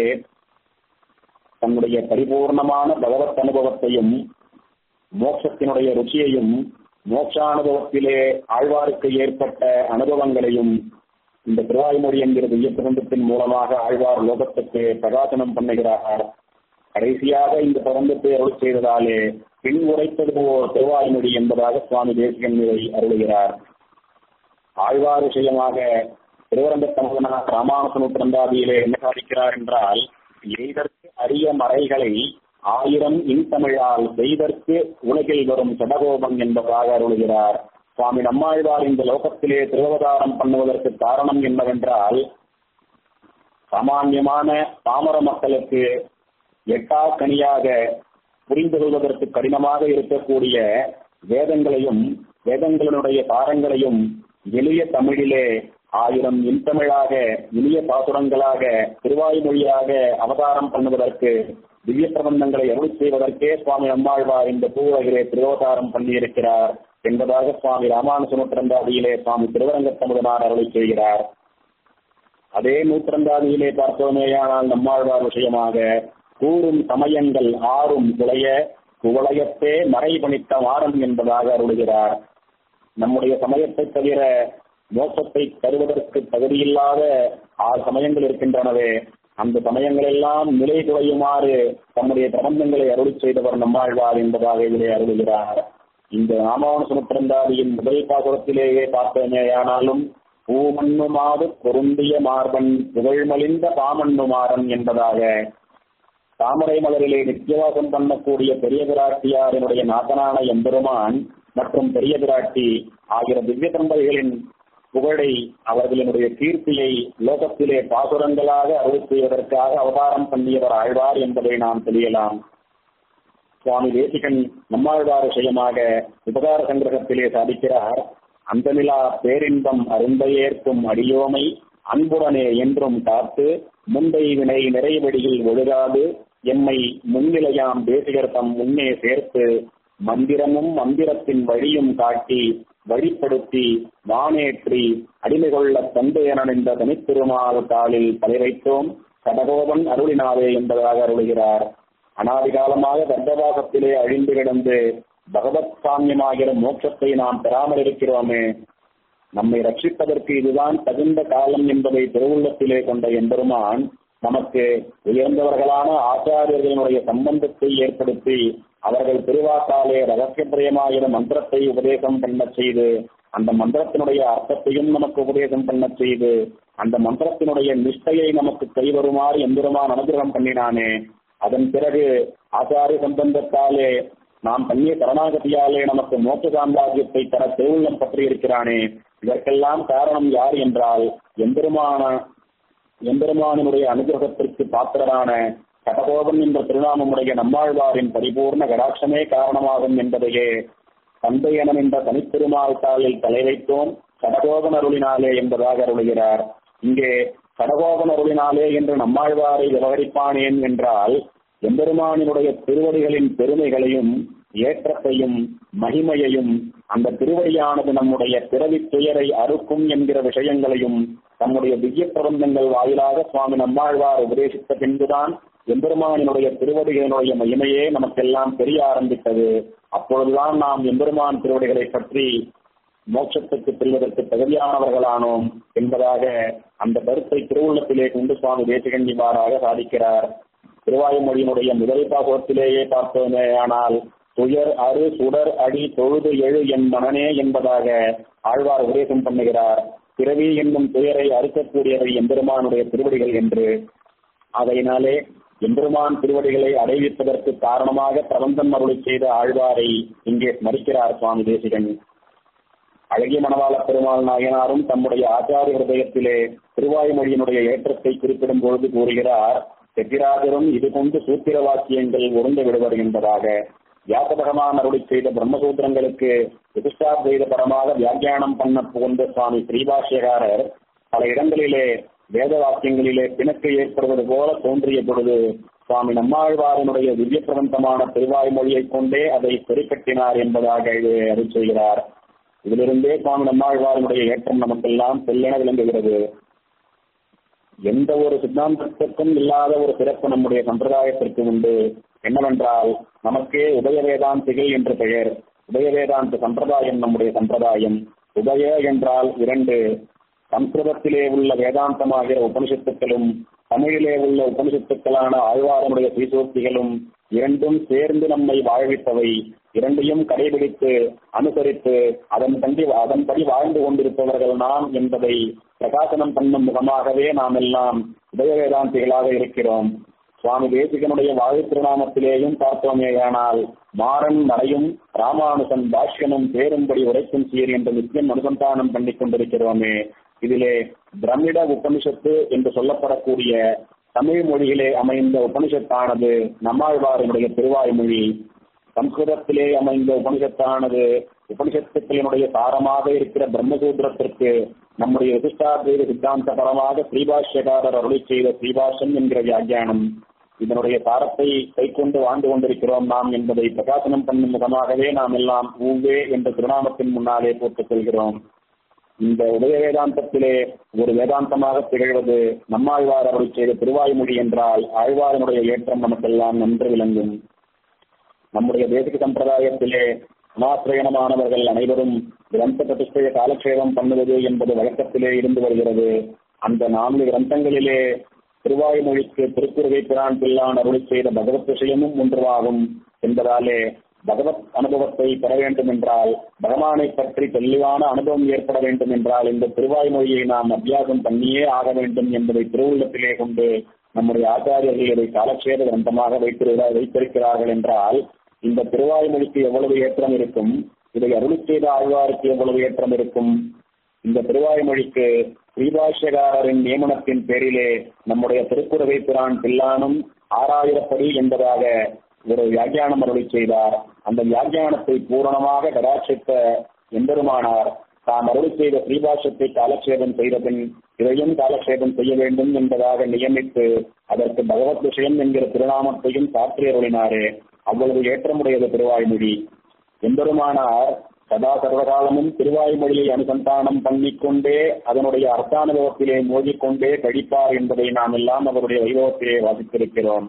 தன்னுடைய பரிபூர்ணமான பகவத் அனுபவத்தையும் மோட்சத்தினுடைய ருச்சியையும் மோட்சானுபவத்திலே ஆழ்வாருக்கு ஏற்பட்ட அனுபவங்களையும் இந்த திருவாய்மொழி என்கிற திவ்யப்பிரபந்தத்தின் மூலமாக ஆழ்வார் லோகத்துக்கு பிரகாசனம் பண்ணுகிறார் கடைசியாக இந்த பிரபந்தத்தை அருள் செய்ததாலே பின் உரைத்தது போல் திருவாய்மொழி என்பதாக சுவாமி தேசிகன் இதை அருளுகிறார் ஆழ்வார் விஷயமாக திருவரங்கத்தமிழனார் ராமானுசனு பிறந்தாதியிலே என்ன சாதிக்கிறார் என்றால் எய்தற்கு அரிய மறைகளை ஆயிரம் இன்தமிழால் செய்தற்கு உலகில் வரும் சடகோபம் என்பதாக அருளுகிறார் சுவாமி நம்மாழ்வார் இந்த லோகத்திலே திருவதாரம் பண்ணுவதற்கு காரணம் என்னவென்றால் சாமான்யமான பாமர மக்களுக்கு எட்டா கனியாக புரிந்து கொள்வதற்கு கடினமாக இருக்கக்கூடிய வேதங்களையும் வேதங்களினுடைய சாரங்களையும் எளிய தமிழிலே ஆயிரம் இன்தமிழாக இனிய பாசுரங்களாக திருவாய்மொழியாக அவதாரம் பண்ணுவதற்கு திவ்ய பிரபந்தங்களை அருள் செய்வதற்கே சுவாமி நம்மாழ்வார் இந்த பூவகிலே திருவதாரம் பண்ணியிருக்கிறார் என்பதாக சுவாமி ராமானுசன பிறந்தாதியிலே சுவாமி திருவரங்கத்தமுதனார் அருளை செய்கிறார் அதே நூற்றந்தாதியிலே பார்த்தோமேயானால் நம்மாழ்வார் விஷயமாக கூறும் சமயங்கள் ஆறும் குலைய குவளையத்தே மறைபணித்த மாறம் என்பதாக அருளுகிறார் நம்முடைய சமயத்தை தவிர மோசத்தை தருவதற்கு தகுதியில்லாத ஆறு சமயங்கள் இருக்கின்றனவே அந்த சமயங்களெல்லாம் நிலை குறையுமாறு தம்முடைய பிரபந்தங்களை அருளி செய்தவர் நம்மாழ்வார் என்பதாக இதிலே அருளுகிறார் இந்த ராமானுசன பிறந்தாதியின் முதல் பாசுரத்திலேயே பார்த்தேனேயானாலும் பூமண்ணுமாது பொருந்திய மார்பன் புகழ்மலிந்த பாமண்ணுமாறன் என்பதாக தாமரை மலரிலே நித்தியவாசம் பண்ணக்கூடிய பெரிய பிராட்டியாரினுடைய நாதனான எம்பெருமான் மற்றும் பெரிய பிராட்டி ஆகிய திவ்ய தம்பதிகளின் புகழை அவர்களினுடைய கீர்த்தியை லோகத்திலே பாசுரங்களாக அருள் செய்வதற்காக அவதாரம் பண்ணியவர் ஆழ்வார் என்பதை நாம் தெரியலாம் சுவாமி தேசிகன் நம்மாழ்வார் விஷயமாக உபகார சங்கிரகத்திலே சாதிக்கிறார் அந்தமிலா பேரின்பம் அருந்தையேற்கும் அடியோமை அன்புடனே என்றும் காத்து முந்தை வினை நிறைவடியில் ஒழுகாது எம்மை முன்னிலையாம் தேசிகர் தம் முன்னே சேர்த்து மந்திரமும் மந்திரத்தின் வழியும் காட்டி வழிப்படுத்தி வானேற்றி அடிமை கொள்ள தந்தையனன் என்ற தனித்திருமால் காலில் தலை வைத்தோம் கடகோபன் அருளினாவே என்பதாக அருளுகிறார் அனாதிகாலமாக கர்ப்பவாசத்திலே அழிந்து கிடந்து பகவத் சாமியமாகிற மோட்சத்தை நாம் பெறாமல் இருக்கிறோமே நம்மை ரட்சிப்பதற்கு இதுதான் தகுந்த காலம் என்பதை திருவுள்ளத்திலே கொண்ட எம்பெருமான் நமக்கு உயர்ந்தவர்களான ஆச்சாரியர்களுடைய சம்பந்தத்தை ஏற்படுத்தி அவர்கள் திருவாக்காலே ரகசியப்பிரியமாகிற மந்திரத்தை உபதேசம் பண்ண செய்து அந்த மந்திரத்தினுடைய அர்த்தத்தையும் நமக்கு உபதேசம் பண்ண செய்து அந்த மந்திரத்தினுடைய நிஷ்டையை நமக்கு கைவருமாறு எம்பெருமான் அனுகிரகம் பண்ணினானே அதன் பிறகு ஆச்சாரிய சம்பந்தத்தாலே நாம் பண்ணிய சரணாகதியாலே நமக்கு மோட்ச சாம்ராஜ்யத்தை தர திருவுள்ளம் பற்றி இருக்கிறானே இதற்கெல்லாம் காரணம் யார் என்றால் எம்பெருமான எம்பெருமானினுடைய அனுகிரகத்திற்கு பாத்திரரான கடகோபன் என்ற திருநாமமுடைய நம்மாழ்வாரின் பரிபூர்ண கடாட்சமே காரணமாகும் என்பதையே தந்தையனன் என்ற தனித்திருமால் தாளில் தலை வைத்தோம் கடகோபன் அருளினாலே என்பதாக அருளுகிறார் இங்கே கடகோபன் அருளினாலே என்று நம்மாழ்வாரை விவகரிப்பானேன் என்றால் எம்பெருமானினுடைய திருவடிகளின் பெருமைகளையும் ஏற்றத்தையும் மகிமையையும் அந்த திருவடியானது நம்முடைய பிறவி துயரை அறுக்கும் என்கிற விஷயங்களையும் தம்முடைய திவ்ய பிரபந்தங்கள் வாயிலாக சுவாமி நம்மாழ்வார் உபதேசித்த பின்புதான் எம்பெருமானினுடைய திருவடிகளினுடைய மகிமையே நமக்கெல்லாம் தெரிய ஆரம்பித்தது அப்பொழுதுதான் நாம் எம்பெருமான் திருவடிகளை பற்றி மோட்சத்துக்கு செல்வதற்கு தகுதியானவர்களானோம் என்பதாக அந்த கருத்தை திருவுள்ளத்திலே கொண்டு சுவாமி தேசிகன் இவ்வாறாக சாதிக்கிறார் திருவாயுமொழியினுடைய முதல் பாகத்திலேயே பார்த்தோமே ஆனால் துயர் அரு சுடர் அடி தொழுது எழு என் மனனே என்பதாக ஆழ்வார் உபதேசம் பண்ணுகிறார் பிறவி என்னும் துயரை அறுக்கக்கூடியவை எம்பெருமானுடைய திருவடிகள் என்று அதையினாலே எம்பெருமான் திருவடிகளை அடைவிப்பதற்கு காரணமாக பிரபந்தம் அருளை செய்த ஆழ்வாரை இங்கே ஸ்மரிக்கிறார் சுவாமி தேசிகன் அழகிய மணவாள பெருமாள் நாயனாரும் தம்முடைய ஆச்சாரிய ஹிருதயத்திலே திருவாயுமொழியினுடைய ஏற்றத்தை குறிப்பிடும் பொழுது கூறுகிறார் செத்திராஜரும் இது கொண்டு சூத்திர வாக்கியங்கள் உறந்து விடுவர் என்பதாக வியாசபகவான் அருளி செய்த பிரம்மசூத்திரங்களுக்கு விசிஷ்டாத்வைத பரமாக வியாக்கியானம் பண்ண புகழ்ந்த சுவாமி ஸ்ரீபாஷ்யகாரர் பல இடங்களிலே வேத வாக்கியங்களிலே பிணக்கு ஏற்படுவது போல தோன்றிய பொழுது சுவாமி நம்மாழ்வாரனுடைய திவ்ய பிரபந்தமான திருவாய்மொழியைக் கொண்டே அதை பெருக்கட்டினார் என்பதாக இது அருள் செய்கிறார் இதிலிருந்தே சுவாமி நம்மாழ்வாரனுடைய ஏற்றம் நமக்கெல்லாம் செல்லென விளங்குகிறது எந்த ஒரு சித்தாந்தத்திற்கும் இல்லாத ஒரு சிறப்பு நம்முடைய சம்பிரதாயத்திற்கு உண்டு என்னவென்றால் நமக்கே உதய வேதாந்திகள் என்று பெயர் உதய வேதாந்த சம்பிரதாயம் நம்முடைய சம்பிரதாயம் உதய என்றால் இரண்டு சம்ஸ்கிருதத்திலே உள்ள வேதாந்தமாகிற உபனிஷத்துக்களும் தமிழிலே உள்ள உபனிஷத்துக்களான ஆழ்வாரனுடைய ஸ்ரீசூர்த்திகளும் இரண்டும் சேர்ந்து நம்மை வாழ்விப்பவை இரண்டையும் கடைபிடித்து அனுசரித்து அதன்படி அதன்படி வாழ்ந்து கொண்டிருப்பவர்கள் நாம் என்பதை பிரகாசனம் பண்ணும் முகமாகவே நாம் எல்லாம் உதய வேதாந்திகளாக இருக்கிறோம் சுவாமி தேசிகனுடைய வாழ் திருநாமத்திலேயும் பார்த்தோமேயானால் மாறன் நடையும் ராமானுசன் பாஷ்யமும் பேரும்படி உரைக்கும் சீர் என்று நித்தியம் அனுசந்தானம் பண்ணிக் கொண்டிருக்கிறோமே இதிலே பிரமிட உபனிஷத்து என்று சொல்லப்படக்கூடிய தமிழ் மொழியிலே அமைந்த உபனிஷத்தானது நம்மாழ்வாரினுடைய திருவாய்மொழி சம்ஸ்கிருதத்திலே அமைந்த உபனிஷத்தானது உபனிஷத்துக்களினுடைய சாரமாக இருக்கிற பிரம்மசூத்திரத்திற்கு நம்முடைய விசிஷ்டாத்வைத சித்தாந்த பரமாக ஸ்ரீபாஷ்யகாரர் அருளி செய்த ஸ்ரீபாஷன் என்கிற வியாக்கியானம் இதனுடைய சாரத்தை கைக்கொண்டு வாழ்ந்து கொண்டிருக்கிறோம் நாம் என்பதை பிரகாசனம் பண்ணும் முகமாகவே நாம் எல்லாம் ஊவே என்ற திருநாமத்தின் முன்னாலே போட்டுக் கொள்கிறோம் இந்த உதய வேதாந்தத்திலே ஒரு வேதாந்தமாக திகழ்வது நம்மாழ்வார் அருளி செய்த திருவாய்மொழி என்றால் ஆழ்வாரனுடைய ஏற்றம் நமக்கெல்லாம் நன்று விளங்கும் நம்முடைய தேசிக சம்பிரதாயத்திலே அனாசிரயணமானவர்கள் அனைவரும் கிரந்த பிரதிஷ்டைய காலக்ஷேபம் பண்ணுவது என்பது வழக்கத்திலே இருந்து வருகிறது அந்த நான்கு கிரந்தங்களிலே திருவாய்மொழிக்கு திருக்குறுகை பிரான் பிள்ளான் அருளி செய்த பகவத் விஷயமும் ஒன்றுவாகும் என்பதாலே பகவத் அனுபவத்தை பெற வேண்டும் என்றால் பகவானை பற்றி தெளிவான அனுபவம் ஏற்பட வேண்டும் என்றால் இந்த திருவாய்மொழியை நாம் அபியாசம் பண்ணியே ஆக வேண்டும் என்பதை திருவுள்ளத்திலே கொண்டு நம்முடைய ஆச்சாரியர்கள் இதை காலக்ஷேப கிரந்தமாக வைத்திருக்கிறார் வைத்திருக்கிறார்கள் என்றால் இந்த திருவாய்மொழிக்கு எவ்வளவு ஏற்றம் இருக்கும் இதை அருளி செய்த ஆழ்வாருக்கு எவ்வளவு ஏற்றம் இருக்கும் இந்த திருவாய்மொழிக்கு ஸ்ரீபாஷ்யகாரரின் நியமனத்தின் பேரிலே நம்முடைய திருக்குறவை பிரான் பில்லானும் ஆறாயிரப்படி என்பதாக ஒரு வியாக்கியானம் அருளி செய்தார் அந்த வியாக்கியானத்தை பூரணமாக கடாட்சித்த எம்பெருமானார் தாம் அருளி செய்த ஸ்ரீபாஷத்தை காலக்ஷேபம் செய்த பின் இதையும் காலக்ஷேபம் செய்ய வேண்டும் என்பதாக நியமித்து அதற்கு பகவத் விஷயம் என்கிற திருநாமத்தையும் சாற்றி அருளினாரே அவ்வளவு ஏற்றமுடையது திருவாய்மொழி எம்பெருமானார் சதா சர்வகாலமும் திருவாய்மொழியை அனுசந்தானம் பண்ணிக்கொண்டே அதனுடைய அர்த்தானுபவத்திலே மோதிக்கொண்டே கழிப்பார் என்பதை நாம் எல்லாம் அவருடைய வைபவத்திலே வாசித்திருக்கிறோம்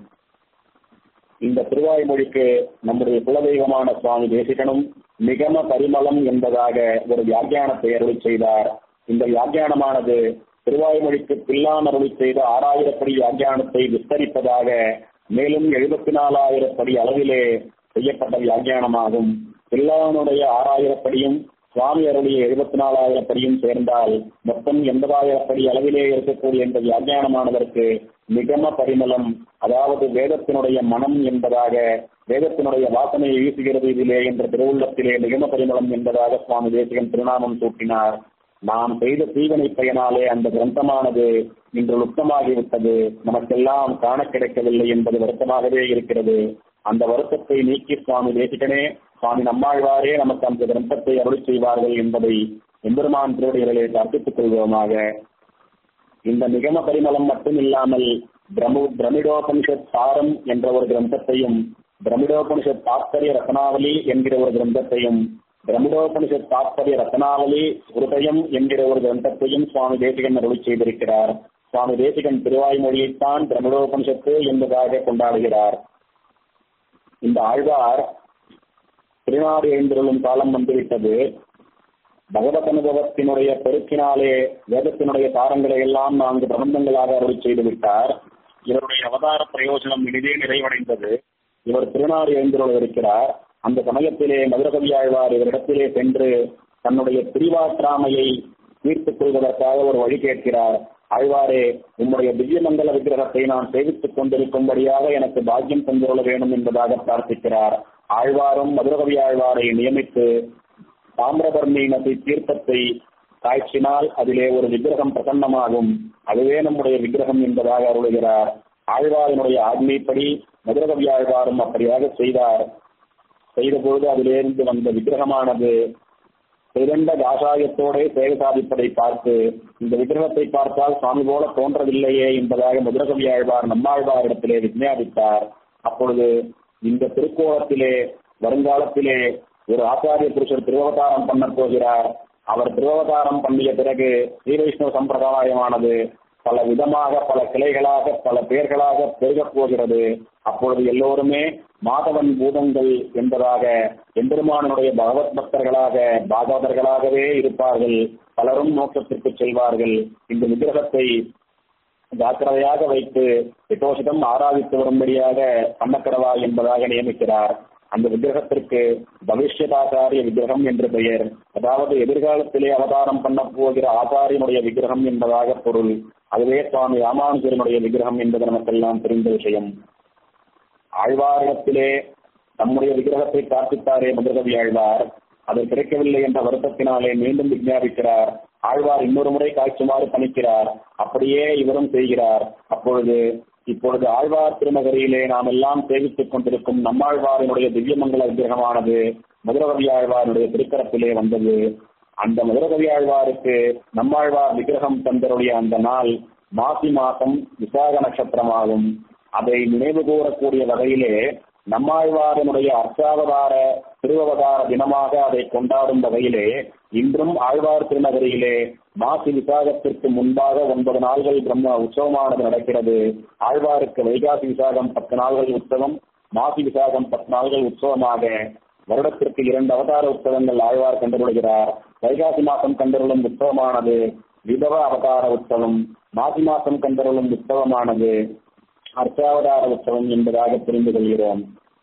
இந்த திருவாய்மொழிக்கு நம்முடைய குலதெய்வமான சுவாமி தேசிகனும் நிகம பரிமளம் என்பதாக ஒரு வியாக்கியானத்தை அருளி செய்தார் இந்த வியாக்கியானமானது திருவாய்மொழிக்கு பில்லான் அருளி செய்த ஆறாயிரப்படி வியாக்கியானத்தை விஸ்தரிப்பதாக மேலும் எழுபத்தி நாலாயிரப்படி அளவிலே செய்யப்பட்ட வியாக்கியானமாகும் பில்லானுடைய ஆறாயிரப்படியும் சுவாமி அருளிய எழுபத்தி நாலாயிரப்படியும் சேர்ந்தால் மொத்தம் எண்பதாயிரப்படி அளவிலே இருக்கக்கூடிய இந்த வியாக்கியானமானதற்கு நிகம பரிமளம் அதாவது வேதத்தினுடைய மனம் என்பதாக வேதத்தினுடைய வாசனையை வீசுகிறது இதிலே என்ற திருவுள்ளத்திலே நிகம பரிமளம் என்பதாக சுவாமி தேசிகன் திருநாமம் சூட்டினார் நாம் செய்த தீவனை பயனாலே அந்த கிரந்தமானது இன்று லுப்தமாகிவிட்டது நமக்கெல்லாம் காண கிடைக்கவில்லை என்பது வருத்தமாகவே இருக்கிறது அந்த வருத்தத்தை நீக்கி சுவாமி தேசிகனே சுவாமி நம்மாழ்வாரே நமக்கு அந்த கிரந்தத்தை அருளி செய்வார்கள் என்பதை எம்பெருமான் திருவடிகளிலே தர்ப்பித்துக் கொள்வோமாக இந்த நிகம பரிமளம் மட்டும் இல்லாமல் பிரமு பிரமிடோபனிஷத் சாரம் என்ற ஒரு கிரந்தத்தையும் பிரமிடோபனிஷத் தாத்பரிய ரத்னாவலி என்கிற ஒரு கிரந்தத்தையும் பிரமிடோபனிஷத் தாத்பரிய ரத்னாவலி ஹிருதயம் என்கிற ஒரு கிரந்தத்தையும் சுவாமி தேசிகன் அருளி செய்திருக்கிறார் சுவாமி தேசிகன் திருவாய்மொழியைத்தான் பிரமிடோபனிஷத்து என்பதாக கொண்டாடுகிறார் இந்த ஆழ்வார் திருநாடு எழுந்திருளும் காலம் வந்துவிட்டது பகவத் அனுபவத்தினுடைய பெருக்கினாலே வேதத்தினுடைய சாரங்களை எல்லாம் நான்கு பிரபந்தங்களாக அருள் செய்து விட்டார் இவருடைய அவதார பிரயோஜனம் இனிதே நிறைவடைந்தது இவர் திருநாடு எழுந்திருள் இருக்கிறார் அந்த சமயத்திலே மதுரகவி ஆழ்வார் இவரிடத்திலே சென்று தன்னுடைய பிரிவாற்றாமையை தீர்த்துக் கொள்வதற்காக ஒரு வழி கேட்கிறார் ஆழ்வாரே உம்முடைய திவ்யமங்கல விக்கிரகத்தை நான் சேவித்துக் கொண்டிருக்கும்படியாக எனக்கு பாக்கியம் தந்துள்ள வேண்டும் என்பதாக பிரார்த்திக்கிறார் ஆழ்வாரும் மதுரகவி ஆழ்வாரை நியமித்து தாமிரபர்ணி நதி தீர்த்தத்தை காய்ச்சினால் அதிலே ஒரு விக்கிரகம் பிரசன்னமாகும் அதுவே நம்முடைய விக்கிரகம் என்பதாக அருளுகிறார் ஆழ்வாரினுடைய ஆజ్ఞைப்படி மதுரகவி ஆழ்வாரும் அப்படியாக செய்தார் செய்தபொழுது அதிலிருந்து வந்த விக்கிரகமானது திரண்ட காசாயத்தோட சேவை சாதிப்பதை பார்த்து இந்த விக்கிரகத்தை பார்த்தால் சுவாமி போல தோன்றவில்லையே என்பதாக மதுரகவி ஆழ்வார் நம்மாழ்வாரிடத்திலே விஞ்ஞாபித்தார் அப்பொழுது இந்த திருக்கோலத்திலே வருங்காலத்திலே ஒரு ஆச்சாரிய புருஷர் திருவவதாரம் பண்ண போகிறார் அவர் திருவவதாரம் பண்ணிய பிறகு ஸ்ரீ வைஷ்ணவ சம்பிரதாயமானது பல விதமாக பல கிளைகளாக பல பெயர்களாக பெருகப் போகிறது அப்பொழுது எல்லோருமே மாதவன் பூதங்கள் என்பதாக எம்பெருமானுடைய பகவத் பக்தர்களாக பாகவதர்களாகவே இருப்பார்கள் பலரும் மோட்சத்திற்கு செல்வார்கள் இந்த விக்கிரகத்தை ஜாக்கிரதையாக வைத்து விதோஷிதம் ஆராதித்து வரும்படியாக பண்ணக்கடவா என்பதாக நியமிக்கிறார் அந்த விக்கிரகத்திற்கு பவிஷ்யதாச்சாரிய விக்கிரகம் என்று பெயர் அதாவது எதிர்காலத்திலே அவதாரம் பண்ண போகிற ஆச்சாரியனுடைய விக்கிரகம் என்பதாக பொருள் அதுவே சுவாமி ராமானுஜரனுடைய விக்கிரகம் என்பது நமக்கெல்லாம் தெரிந்த விஷயம் ஆழ்வாரிடத்திலே நம்முடைய விக்கிரகத்தை பிரார்த்தித்தாரே மதுரகவி ஆழ்வார் அது கிடைக்கவில்லை என்ற வருத்தத்தினாலே மீண்டும் விஞ்ஞாபிக்கிறார் ஆழ்வார் இன்னொரு முறை காய்ச்சுமாறு பணிக்கிறார் அப்படியே இவரும் செய்கிறார் அப்பொழுது இப்பொழுது ஆழ்வார் திருநகரியிலே நாம் எல்லாம் சேவித்துக் கொண்டிருக்கும் நம்மாழ்வாரினுடைய திவ்யமங்கல விக்கிரகமானது மதுரகவி ஆழ்வாருடைய திருக்கரத்திலே வந்தது அந்த மதுரகவி ஆழ்வாருக்கு நம்மாழ்வார் விக்கிரகம் தந்தருடைய அந்த நாள் மாசி மாசம் விசாக நட்சத்திரமாகும் அதை நினைவு கூறக்கூடிய வகையிலே நம்மாழ்வாரனுடைய அர்ச்சாவதார திருவவதார தினமாக அதை கொண்டாடும் வகையிலே இன்றும் ஆழ்வார் திருநகரியிலே மாசி விசாகத்திற்கு முன்பாக ஒன்பது நாள்கள் பிரம்ம உற்சவமானது நடக்கிறது ஆழ்வாருக்கு வைகாசி விசாகம் பத்து நாள்கள் உற்சவம் மாசி விசாகம் பத்து நாள்கள் உற்சவமாக வருடத்திற்கு இரண்டு அவதார உற்சவங்கள் ஆழ்வார் கண்டருளுகிறார் வைகாசி மாசம் கண்டருளும் உற்சவமானது விதவ அவதார உற்சவம் மாசி மாசம் கண்டருளும் உற்சவமானது அர்ச்சாவதார உற்சவம் என்பதாக புரிந்து கொள்கிறோம்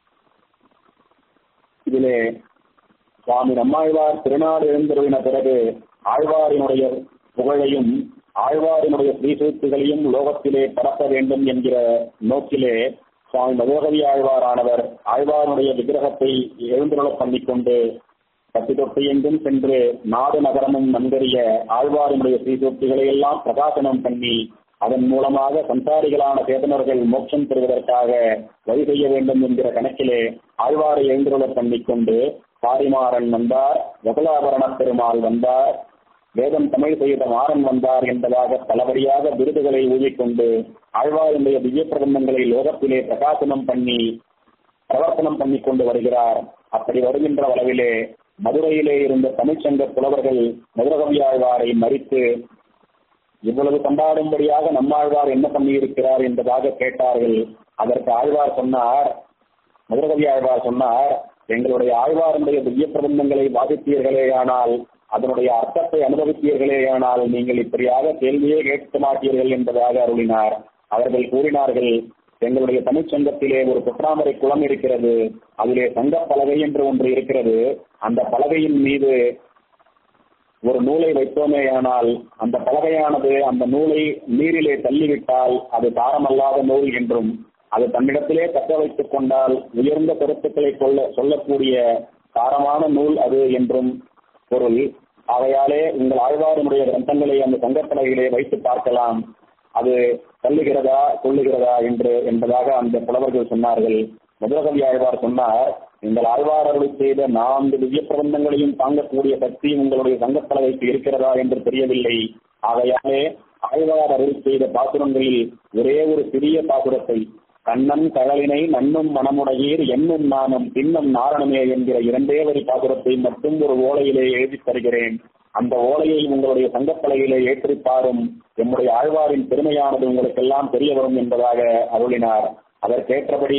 இதிலே சுவாமி நம்மாழ்வார் திருநாடு எழுந்தருளின பிறகு ஆழ்வாரினுடைய புகழையும் ஆழ்வாரினுடைய ஸ்ரீசூத்துகளையும் லோகத்திலே பரப்ப வேண்டும் என்கிற நோக்கிலே சுவாமி மதோகவி ஆழ்வாரானவர் ஆழ்வாருடைய விக்கிரகத்தை எழுந்துருளப் பண்ணிக்கொண்டு பத்து தொட்டு எங்கும் சென்று நாடு நகரமும் நன்கறிய ஆழ்வாரினுடைய ஸ்ரீசூக்திகளை எல்லாம் பிரகாசனம் பண்ணி அதன் மூலமாக சம்சாரிகளான சேதனர்கள் மோட்சம் பெறுவதற்காக வழி செய்ய வேண்டும் என்கிற கணக்கிலே ஆழ்வாரை எழுந்துருளப் பண்ணிக்கொண்டு பாரிமாறன் வந்தார் வகுலாபரண பெருமாள் வந்தார் வேதம் தமிழ் செய்த மாறன் வந்தார் என்பதாக பலபடியாக விருதுகளை ஊதிக்கொண்டு ஆழ்வாருடைய திவ்ய பிரபந்தங்களை லோகத்திலே பிரகாசனம் பண்ணி பிரவர்த்தனம் பண்ணி கொண்டு வருகிறார் அப்படி வருகின்ற அளவிலே மதுரையிலே இருந்த தமிழ்ச்சங்க புலவர்கள் மதுரகவி ஆழ்வாரை மறித்து இவ்வளவு கொண்டாடும்படியாக நம்மாழ்வார் என்ன பண்ணியிருக்கிறார் என்பதாக கேட்டார்கள் அதற்கு ஆழ்வார் சொன்னார் மதுரகவி ஆழ்வார் சொன்னார் எங்களுடைய ஆழ்வாருடைய திவ்ய பிரபந்தங்களை வாதித்தீர்களேயானால் அதனுடைய அர்த்தத்தை அனுபவித்தீர்களேயானால் நீங்கள் இப்படியாக கேள்வியே கேட்க மாட்டீர்கள் என்பதாக அருளினார் அவர்கள் கூறினார்கள் எங்களுடைய தமிழ்ச்சங்கத்திலே ஒரு புற்றாமரை குளம் இருக்கிறது அதிலே சங்க பலகை என்று ஒன்று இருக்கிறது அந்த பலகையின் மீது ஒரு நூலை வைத்தோமேயானால் அந்த பலகையானது அந்த நூலை நீரிலே தள்ளிவிட்டால் அது தாரமல்லாத நூல் என்றும் அது தன்னிடத்திலே தக்க வைத்துக் கொண்டால் உயர்ந்த கருத்துக்களை கொள்ள சொல்லக்கூடிய தாரமான நூல் அது என்றும் பொருள் ஆகையாலே உங்கள் ஆழ்வாரினுடைய கிரந்தங்களை அந்த சங்கப்பலகையிலே வைத்து பார்க்கலாம் அது தள்ளுகிறதா கொள்ளுகிறதா என்று என்பதாக அந்த புலவர்கள் சொன்னார்கள் மதுரகவி ஆழ்வார் சொன்னார் எங்கள் ஆழ்வார் அருளை செய்த நான்கு திவ்ய பிரபந்தங்களையும் தாங்கக்கூடிய சக்தி உங்களுடைய சங்கப்பலகைக்கு இருக்கிறதா என்று தெரியவில்லை ஆகையாலே ஆழ்வார் அருள் செய்த பாசுரங்களில் ஒரே ஒரு சிறிய பாசுரத்தை கண்ணன் கழலினை நன்னும் மனமுடையீர் என்னும் நானும் பின்னும் நாரணமே என்கிற இரண்டே வரி பாசுரத்தை மட்டும் ஒரு ஓலையிலே எழுதி தருகிறேன் அந்த ஓலையை உங்களுடைய சங்கப்பலகையிலே ஏற்றி பாரும் எம்முடைய ஆழ்வாரின் பெருமையானது உங்களுக்கெல்லாம் தெரிய வரும் என்பதாக அருளினார் அதற்கேற்றபடி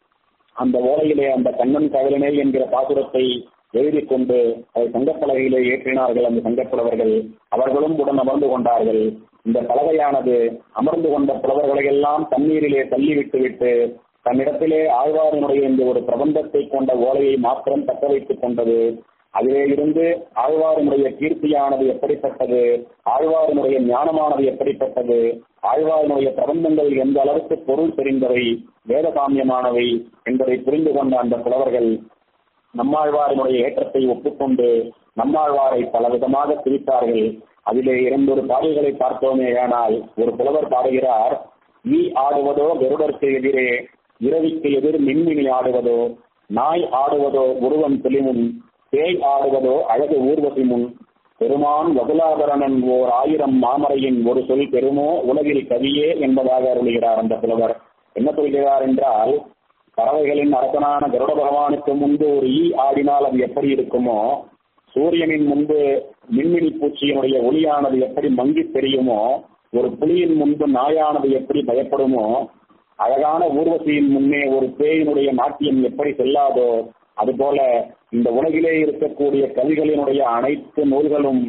அந்த ஓலையிலே அந்த கண்ணன் கழலினை என்கிற பாசுரத்தை எழுதி கொண்டு அதை சங்கப்பலகையிலே ஏற்றினார்கள் அந்த சங்கப்புலவர்கள் அவர்களும் உடன் அமர்ந்து கொண்டார்கள் இந்த பலகையானது அமர்ந்து கொண்ட புலவர்களை எல்லாம் தண்ணீரிலே தள்ளிவிட்டு விட்டு தன்னிடத்திலே ஆழ்வாரினுடைய இந்த ஒரு பிரபந்தத்தை கொண்ட ஓலையை மாத்திரம் தக்க வைத்துக் கொண்டது அதிலே இருந்து ஆழ்வாரினுடைய கீர்த்தியானது எப்படிப்பட்டது ஆழ்வாரினுடைய ஞானமானது எப்படிப்பட்டது ஆழ்வாரினுடைய பிரபந்தங்கள் எந்த அளவுக்கு பொருள் தெரிந்தவை வேதகாமியமானவை என்பதை புரிந்து கொண்ட அந்த புலவர்கள் நம்மாழ்வாரினுடைய ஏற்றத்தை ஒப்புக்கொண்டு நம்மாழ்வாரை பலவிதமாக பிரித்தார்கள் அதிலே இரண்டொரு பாடல்களை பார்த்தோமேயானால் ஒரு புலவர் பாடுகிறார் ஈ ஆடுவதோ கருடற்கு எதிரே இரவிக்கு எதிர் மின்மினி ஆடுவதோ நாய் ஆடுவதோ உருவம் தெளிமுன் பேய் ஆடுவதோ அழகு ஊர்வசி முன் பெருமான் வகுலாபரணன் ஓர் ஆயிரம் மாமரையின் ஒரு சொல் பெருமோ உலகில் கவியே என்பதாக அருளுகிறார் அந்த புலவர் என்ன சொல்கிறார் என்றால் பறவைகளின் அரசனான கருட பகவானுக்கு முன்பு ஒரு ஈ ஆடினால் அது எப்படி இருக்குமோ சூரியனின் முன்பு மின்மினி பூச்சியினுடைய ஒளியானது எப்படி மங்கி தெரியுமோ ஒரு புலியின் முன்பு நாயானது எப்படி பயப்படுமோ அழகான ஊர்வசியின் முன்னே ஒரு பேயினுடைய நாட்டியம் எப்படி செல்லாதோ அதுபோல இந்த உலகிலே இருக்கக்கூடிய கவிகளினுடைய அனைத்து நூல்களும்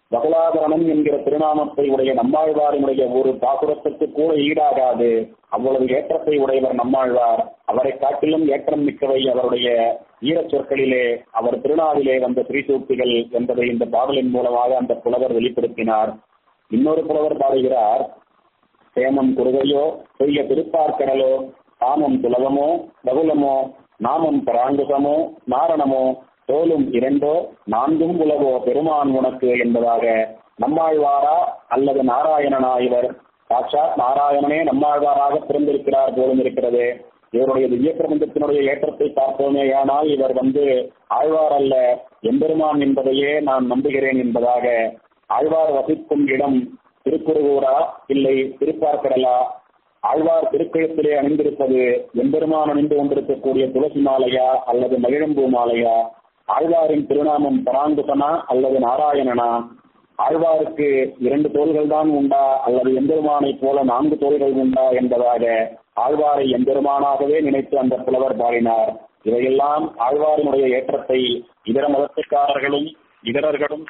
பகலாபரணம் என்கிற திருநாமத்தை உடைய நம்மாழ்வாரினுடைய ஒரு பாசுரத்துக்கு கூட ஈடாகாது அவ்வளவு ஏற்றத்தை உடையவர் நம்மாழ்வார் அவரை காட்டிலும் ஏற்றம் மிக்கவை அவருடைய ஈரச் சொற்களிலே அவர் திருநாவிலே வந்த ஸ்ரீசூக்திகள் என்பதை இந்த பாடலின் மூலமாக அந்த புலவர் வெளிப்படுத்தினார் இன்னொரு புலவர் பாடுகிறார் சேமம் குருகையோ பெரிய திருப்பார்க்கடலோ காமம் துலகமோ பகுலமோ நாமம் பராங்குசமோ நாரணமோ தோலும் இரண்டோ நான்கும் உலகோ பெருமான் உனக்கு என்பதாக நம்மாழ்வாரா அல்லது நாராயணனா இவர் சாட்சாத் நாராயணனே நம்மாழ்வாராக பிறந்திருக்கிறார் போலும் இருக்கிறது இவருடைய திவ்ய பிரபந்தத்தினுடைய ஏற்றத்தை பார்த்தோமேயானால் இவர் வந்து ஆழ்வார் அல்ல எம்பெருமான் என்பதையே நான் நம்புகிறேன் என்பதாக ஆழ்வார் வசிக்கும் இடம் திருக்குறுகூரா இல்லை திருப்பார்க்கடலா ஆழ்வார் திருக்கழுத்திலே அணிந்திருப்பது எம்பெருமான் அணிந்து கொண்டிருக்கக்கூடிய துளசி மாலையா அல்லது மகிழம்பூ மாலையா ஆழ்வாரின் திருநாமம் பராங்குசனா அல்லது நாராயணனா ஆழ்வாருக்கு இரண்டு தோள்கள் தான் உண்டா அல்லது எம்பெருமானை போல நான்கு தோள்கள் உண்டா என்பதாக ஆழ்வாரை எம்பெருமானாகவே நினைத்து அந்த புலவர் பாடினார் இவையெல்லாம் ஆழ்வாரினுடைய ஏற்றத்தை இதர மதத்துக்காரர்களும் இதரர்களும்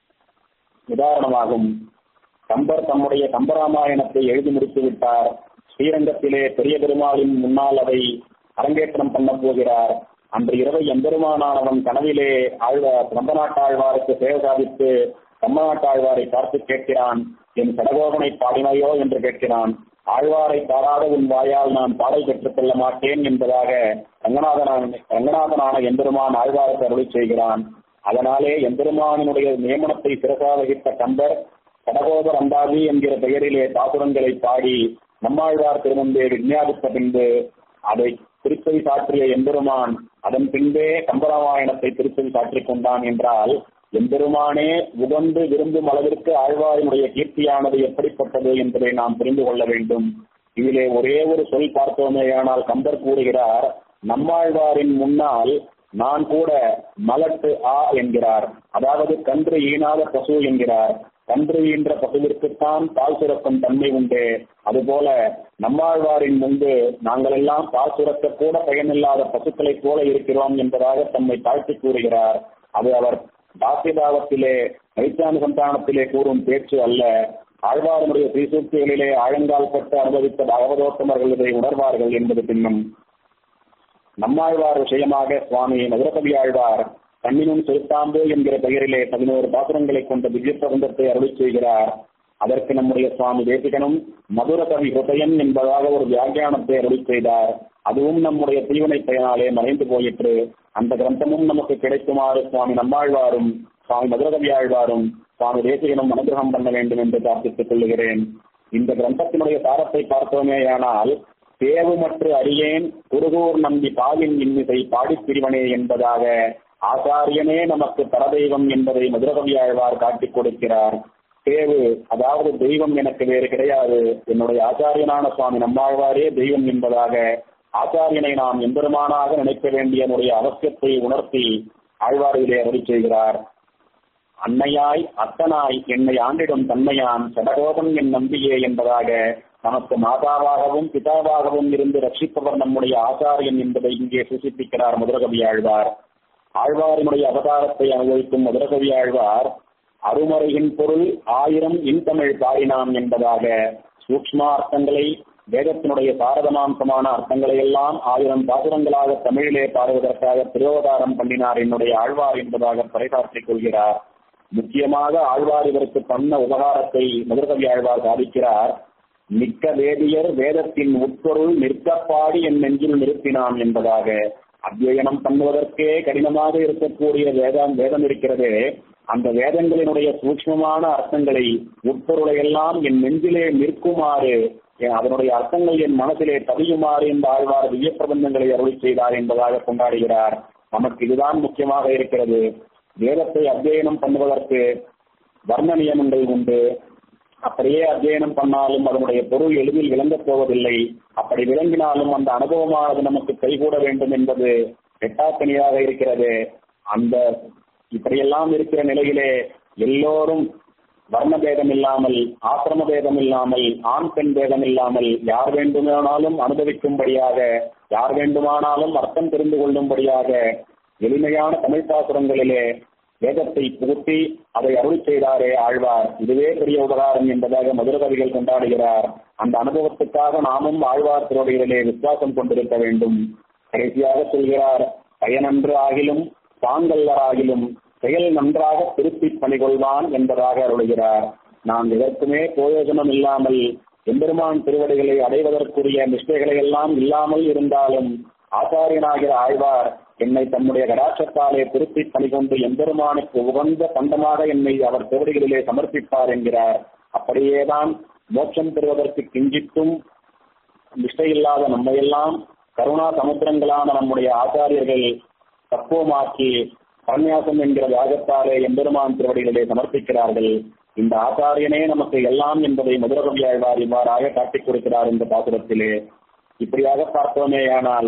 உதாரணமாகும் கம்பர் தம்முடைய கம்பராமாயணத்தை எழுதி முடித்து விட்டார் ஸ்ரீரங்கத்திலே பெரிய பெருமாளின் முன்னால் அதை அரங்கேற்றம் பண்ண போகிறார் அன்று இரவு எம்பெருமானானவன் கனவிலே ஆழ்வார் கம்பநாட்டாழ்வாருக்கு சேவை சாதித்து கம்பநாட்டாழ்வாரை பார்த்து கேட்கிறான் என் கடகோபனை பாடினையோ என்று கேட்கிறான் ஆழ்வாரை பாடாத உன் வாயால் நான் பாடல் பெற்றுக் கொள்ள மாட்டேன் என்பதாக ரங்கநாதனான ரங்கநாதனான எம்பெருமான் ஆழ்வாருக்கு அருளி செய்கிறான் அதனாலே எம்பெருமானினுடைய நியமனத்தை சிறசா வகித்த கம்பர் கடகோபர் அந்தாதி என்கிற பெயரிலே பாசுரங்களை பாடி நம்மாழ்வார் திருமந்தே விஞ்ஞாபித்த பின்பு அதை திருப்பதி சாற்றிய எம்பெருமான் அதன் பின்பே கம்பராமாயணத்தை திருப்பதி சாற்றிக் கொண்டான் என்றால் எம்பெருமானே உகந்து விரும்பும் அளவிற்கு ஆழ்வாரினுடைய கீர்த்தியானது எப்படிப்பட்டது என்பதை நாம் புரிந்து கொள்ள வேண்டும் இதிலே ஒரே ஒரு சொல் பார்த்தோமேயானால் கம்பர் கூறுகிறார் நம்மாழ்வாரின் முன்னால் நான் கூட மலட்டு ஆ என்கிறார் அதாவது கன்று ஈனாத பசு என்கிறார் கன்று ஈன்ற பசுவிற்குத்தான் பால் சுரக்கும் தன்மை உண்டு அதுபோல நம்மாழ்வாரின் முன்பு நாங்கள் எல்லாம் பால் சுரக்க கூட பயனில்லாத பசுக்களைப் போல இருக்கிறோம் என்பதாக தம்மை தாழ்த்தி கூறுகிறார் அது அவர் தாசியபாவத்திலே வைத்தான சந்தானத்திலே கூறும் பேச்சு அல்ல ஆழ்வாரனுடைய தீசூக்திகளிலே ஆழங்கால் பட்டு அனுபவித்த பகவதோத்தமர்கள் இதை உணர்வார்கள் என்பது பின்னும் நம்மாழ்வார் விஷயமாக சுவாமி மதுரகவி ஆழ்வார் கண்ணினும் செலுத்தாம்பு என்கிற பெயரிலே பதினோரு பாசுரங்களை கொண்ட திவ்ய பிரபந்தத்தை அருளி செய்கிறார் அதற்கு நம்முடைய சுவாமி தேசிகனும் மதுர கவி ஹிருதயன் என்பதாக ஒரு வியாக்கியானத்தை அருளி செய்தார் அதுவும் நம்முடைய தீவனை பயனாலே மறைந்து போயிற்று அந்த கிரந்தமும் நமக்கு கிடைக்குமாறு சுவாமி நம்மாழ்வாரும் சுவாமி மதுரகவி ஆழ்வாரும் சுவாமி தேசிகனும் அனுகிரகம் பண்ண வேண்டும் என்று பிரார்த்தித்துக் கொள்ளுகிறேன் இந்த கிரந்தத்தினுடைய சாரத்தை பார்த்தோமேயானால் தேவுமற்று அறியேன் குருகூர் நம்பி பாவின் இன்னிசை பாடிப் பிரிவனே என்பதாக ஆச்சாரியனே நமக்கு பரதெய்வம் என்பதை மதுரகவி ஆழ்வார் காட்டிக் கொடுக்கிறார் தேவு அதாவது தெய்வம் எனக்கு வேறு கிடையாது என்னுடைய ஆச்சாரியனான சுவாமி நம்மாழ்வாரே தெய்வம் என்பதாக ஆச்சாரியனை நாம் எம்பெருமானாக நினைக்க வேண்டியனுடைய அவசியத்தை உணர்த்தி ஆழ்வாரிலே அருளி செய்கிறார் அன்னையாய் அத்தனாய் என்னை ஆண்டிடும் தன்மையான் சடகோபன் என் நம்பியே என்பதாக நமக்கு மாதாவாகவும் பிதாவாகவும் இருந்து ரட்சிப்பவர் நம்முடைய ஆச்சாரியன் என்பதை இங்கே சூசிப்பிக்கிறார் மதுரகவி ஆழ்வார் ஆழ்வாரினுடைய அவதாரத்தை அனுபவிக்கும் மதுரகவி ஆழ்வார் அருமறையின் பொருள் ஆயிரம் இன்தமிழ் பாடினான் என்பதாக சூக்ஷ்ம அர்த்தங்களை வேதத்தினுடைய சாரதமாம்சமான அர்த்தங்களை எல்லாம் ஆயிரம் பாசுரங்களாக தமிழிலே பாடுவதற்காக திருவதாரம் பண்ணினார் என்னுடைய ஆழ்வார் என்பதாக பறைசாற்றிக் கொள்கிறார் முக்கியமாக ஆழ்வார் இதற்கு பண்ண உபகாரத்தை மதுரகவி ஆழ்வார் சாதிக்கிறார் மிக்க வேதியர் வேதத்தின் உட்பொருள் நிற்கப்பாடி என் நெஞ்சில் நிறுத்தினான் என்பதாக அத்தியனம் பண்ணுவதற்கே கடினமாக இருக்கக்கூடிய வேதம் வேதம் இருக்கிறதே அந்த வேதங்களினுடைய சூக்ஷ்மமான அர்த்தங்களை உட்பொருளை எல்லாம் என் நெஞ்சிலே நிற்குமாறு அதனுடைய அர்த்தங்கள் என் மனசிலே பதியுமாறு இந்த ஆழ்வார் திவ்ய பிரபந்தங்களை அருளி செய்தார் என்பதாக கொண்டாடுகிறார் நமக்கு இதுதான் முக்கியமாக இருக்கிறது வேதத்தை அத்தியனம் பண்ணுவதற்கு வர்ண நியமங்கள் உண்டு அப்படியே அத்தியனம் பண்ணாலும் அதனுடைய பொருள் எளிதில் விளங்கப் போவதில்லை அப்படி விளங்கினாலும் அந்த அனுபவமானது நமக்கு கைகூட வேண்டும் என்பது எட்டாக்கனியாக இருக்கிறது அந்த இப்படியெல்லாம் இருக்கிற நிலையிலே எல்லோரும் வர்ண பேதம் இல்லாமல் ஆசிரம பேதம் இல்லாமல் ஆண் பெண் பேதம் இல்லாமல் யார் வேண்டுமானாலும் அனுபவிக்கும்படியாக யார் வேண்டுமானாலும் அர்த்தம் தெரிந்து கொள்ளும்படியாக எளிமையான தமிழ் பாசுரங்களிலே வேதத்தை புகுத்தி அதை அருள் செய்தாரே ஆழ்வார் இதுவே பெரிய உபகாரம் என்பதாக மதுரகவிகள் கொண்டாடுகிறார் அந்த அனுபவத்துக்காக நாமும் ஆழ்வார் திருவடிகளிலே விசுவாசம் கொண்டிருக்க வேண்டும் கடைசியாக சொல்கிறார் பயனன்று ஆகிலும் தாங்கல்லராகிலும் செயல் நன்றாக திருப்பி பணிகொள்வான் என்பதாக அருளுகிறார் நாம் எதற்குமே பிரயோஜனம் இல்லாமல் எம்பெருமான் திருவடிகளை அடைவதற்குரிய நிஷ்டைகளை எல்லாம் இல்லாமல் இருந்தாலும் ஆச்சாரியனாகிற ஆழ்வார் என்னை தம்முடைய கடாட்சத்தாலே திருப்பி பணிகொண்டு எம்பெருமானுக்கு உகந்த பண்டமாக என்னை அவர் திருவடிகளிலே சமர்ப்பிப்பார் என்கிறார் அப்படியேதான் மோட்சம் பெறுவதற்கு கிஞ்சித்தும் நிஷ்டை இல்லாத நம்மையெல்லாம் கருணா சமுத்திரங்களான நம்முடைய ஆச்சாரியர்கள் தத்துவமாக்கி பரநியாசம் என்கிற யாகத்தாலே எம்பெருமான் திருவடிகளிலே சமர்ப்பிக்கிறார்கள் இந்த ஆச்சாரியனே நமக்கு எல்லாம் என்பதை மதுரகவி ஆழ்வார் இவ்வாறாக காட்டிக் கொடுக்கிறார் இந்த பாசுரத்திலே இப்படியாக பார்த்தோமேயானால்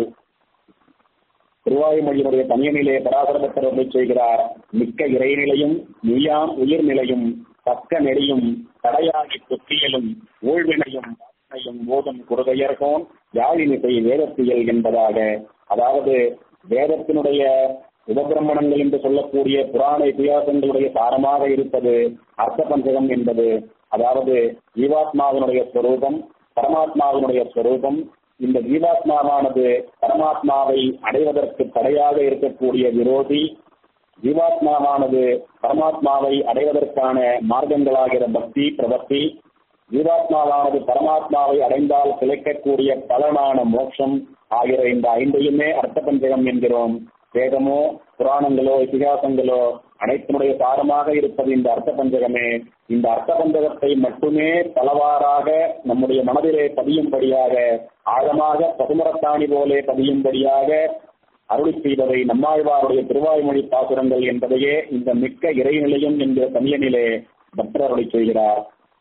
திருவாயுமொழியினுடைய தனியனிலே பராசரபத்தரவை செய்கிறார் மிக்க இறைநிலையும் நீயாம் உயிர்நிலையும் தக்க நெறியும் தடையாகி புத்தியலும் ஊழ்வினையும் வாசனையும் ஓதும் குருதையர்கோன் யாழினிசை வேதத்தியல் என்பதாக அதாவது வேதத்தினுடைய உபபிரமணங்கள் என்று சொல்லக்கூடிய புராண இதிகாசங்களுடைய சாரமாக இருப்பது அர்த்த பஞ்சகம் என்பது அதாவது ஜீவாத்மாவினுடைய ஸ்வரூபம் பரமாத்மாவினுடைய ஸ்வரூபம் இந்த ஜீவாத்மாவானது பரமாத்மாவை அடைவதற்கு தடையாக இருக்கக்கூடிய விரோதி ஜீவாத்மாவானது பரமாத்மாவை அடைவதற்கான மார்க்கங்களாகிற பக்தி பிரபத்தி ஜீவாத்மாவானது பரமாத்மாவை அடைந்தால் கிடைக்கக்கூடிய பலனான மோட்சம் ஆகிற இந்த ஐந்தையுமே அர்த்த பஞ்சகம் என்கிறோம் வேதமோ புராணங்களோ இதிகாசங்களோ அனைத்தினுடைய சாரமாக இருப்பது இந்த அர்த்த பஞ்சகமே இந்த அர்த்த பஞ்சகத்தை மட்டுமே பலவாறாக நம்முடைய மனதிலே பதியும்படியாக ஆழமாக பசுமரத்தாணி போலே பதியும்படியாக அருளி செய்தவை நம்மாழ்வாருடைய திருவாய்மொழி பாசுரங்கள் என்பதையே இந்த மிக்க இறைநிலையும் என்கிற தனியனிலே பக்தர் அருளி செய்கிறார்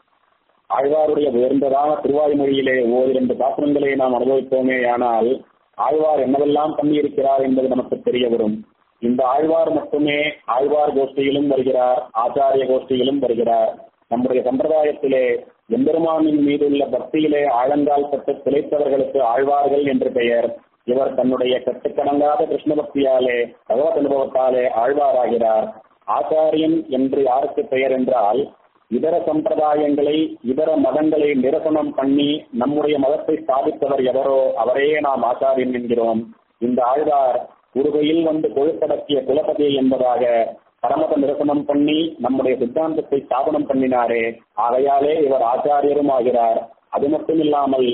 ஆழ்வாருடைய உயர்ந்ததான திருவாய்மொழியிலே ஓரிரண்டு பாசுரங்களை நாம் அனுபவித்தோமே ஆனால் ஆழ்வார் என்னவெல்லாம் பண்ணியிருக்கிறார் என்பது நமக்கு தெரிய வரும் இந்த ஆழ்வார் மட்டுமே ஆழ்வார் கோஷ்டியிலும் வருகிறார் ஆச்சாரிய கோஷ்டியிலும் வருகிறார் நம்முடைய சம்பிரதாயத்திலே எம்பெருமானின் மீதுள்ள பக்தியிலே ஆழங்கால் பட்டு திளைத்தவர்களுக்கு ஆழ்வார்கள் என்று பெயர் இவர் தன்னுடைய கட்டுக்கணங்காத கிருஷ்ண பக்தியாலே பகவத் அனுபவத்தாலே ஆழ்வாராகிறார் ஆச்சாரியன் என்று யாருக்கு பெயர் என்றால் இதர சம்பிரதாயங்களை இதர மதங்களை நிரசனம் பண்ணி நம்முடைய மதத்தை ஸ்தாபித்தவர் எவரோ அவரையே நாம் ஆச்சாரியன் என்கிறோம் இந்த ஆழ்வார் உருகையில் வந்து கொழுப்படக்கிய குலபதி என்பதாக பரமத நிரசனம் பண்ணி நம்முடைய சித்தாந்தத்தை ஸ்தாபனம் பண்ணினாரே ஆகையாலே இவர் ஆச்சாரியரும் ஆகிறார் அது மட்டும் இல்லாமல்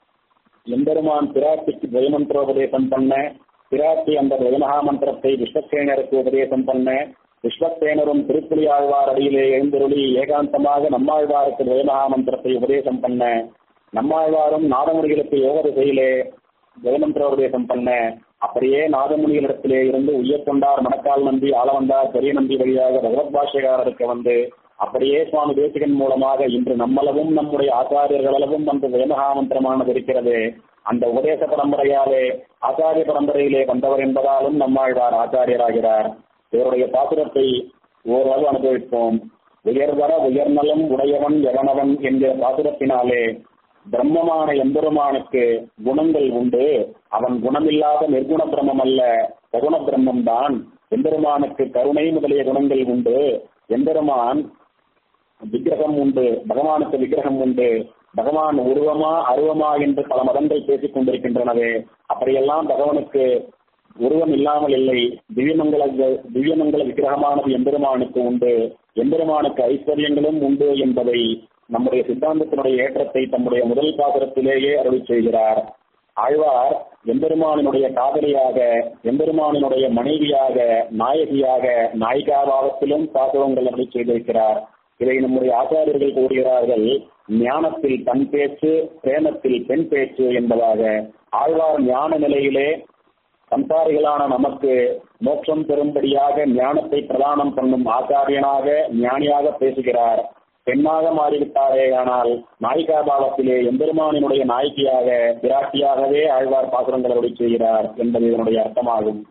எம்பெருமான் பிராட்டிக்கு துவயமந்திரோபதேசம் பண்ண பிராட்டி அந்த துவயமகா மந்திரத்தை விஸ்வசேனருக்கு உபதேசம் பண்ண விஸ்வசேனரும் திருப்புலி ஆழ்வார் அடியிலே எழுந்தருளி ஏகாந்தமாக நம்மாழ்வாருக்கு துவயமகா மந்திரத்தை உபதேசம் பண்ண நம்மாழ்வாரும் நாதமுனிகளுக்கு யோக திசையிலே துவயமந்திரோபதேசம் பண்ண அப்படியே நாதமுனிகளிடத்திலே இருந்து உய்யக்கொண்டார் மணக்கால் நம்பி ஆளவந்தார் பெரிய நம்பி வழியாக பகவத் பாஷைகாரருக்கு வந்து அப்படியே சுவாமி தேசிகன் மூலமாக இன்று நம்மளவும் நம்முடைய ஆச்சாரியர்களளவும் அந்த வேமகாமந்திரமானது இருக்கிறது அந்த உபதேச பரம்பரையாலே ஆச்சாரிய பரம்பரையிலே வந்தவர் என்பதாலும் நம்மாழ்வார் ஆச்சாரியராகிறார் இவருடைய பாசுரத்தை ஓரளவு அனுபவிப்போம் உயர்வர உயர்நலம் உடையவன் எவனவன் என்கிற பாசுரத்தினாலே பிரம்மமான எம்பெருமானுக்கு குணங்கள் உண்டு அவன் குணமில்லாத நிர்குண பிரம்மம் அல்ல சகுண பிரம்மம் தான் எம்பெருமானுக்கு கருணை முதலிய குணங்கள் உண்டு எம்பெருமான் விக்கிரகம் உண்டு பகவானுக்கு விக்கிரகம் உண்டு பகவான் உருவமா அருவமா என்று பல மதங்கள் பேசிக் கொண்டிருக்கின்றனவே அப்படியெல்லாம் பகவானுக்கு உருவம் இல்லாமல் இல்லை திவ்யமங்கல திவ்யமங்கல விக்கிரகமானது எம்பெருமானுக்கு உண்டு எம்பெருமானுக்கு ஐஸ்வர்யங்களும் உண்டு என்பதை நம்முடைய சித்தாந்தத்தினுடைய ஏற்றத்தை தம்முடைய முதல் பாசுரத்திலேயே அருளி செய்கிறார் ஆழ்வார் எம்பெருமானினுடைய காதலியாக எம்பெருமானினுடைய மனைவியாக நாயகியாக நாயிகாபாவத்திலும் பாசுரங்கள் அருளி செய்திருக்கிறார் இதை நம்முடைய ஆச்சாரியர்கள் கூறுகிறார்கள் ஞானத்தில் தன் பேச்சு பிரேமத்தில் பெண் பேச்சு என்பதாக ஆழ்வார் ஞான நிலையிலே சம்சாரிகளான நமக்கு மோட்சம் பெறும்படியாக ஞானத்தை பிரதானம் பண்ணும் ஆச்சாரியனாக ஞானியாக பேசுகிறார் பெண்ணாக மாறிவிட்டாரே ஆனால் நாயிகா பாவத்திலே எம்பெருமானினுடைய நாயகியாக விராட்டியாகவே ஆழ்வார் பாசுரங்களை செய்கிறார் என்பது இதனுடைய அர்த்தமாகும்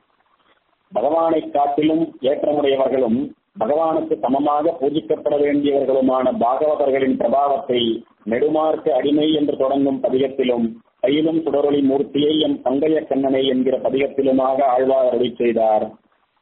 பகவானை காட்டிலும் ஏற்றமுடையவர்களும் பகவானுக்கு சமமாக பூஜிக்கப்பட வேண்டியவர்களுமான பாகவதர்களின் பிரபாவத்தை நெடுமார்க்கு அடிமை என்று தொடங்கும் பதிகத்திலும் கையிலும் சுடரொளி மூர்த்தியை எம் பங்கைய கண்ணனை என்கிற பதிகத்திலுமாக ஆழ்வார் அருளி செய்தார்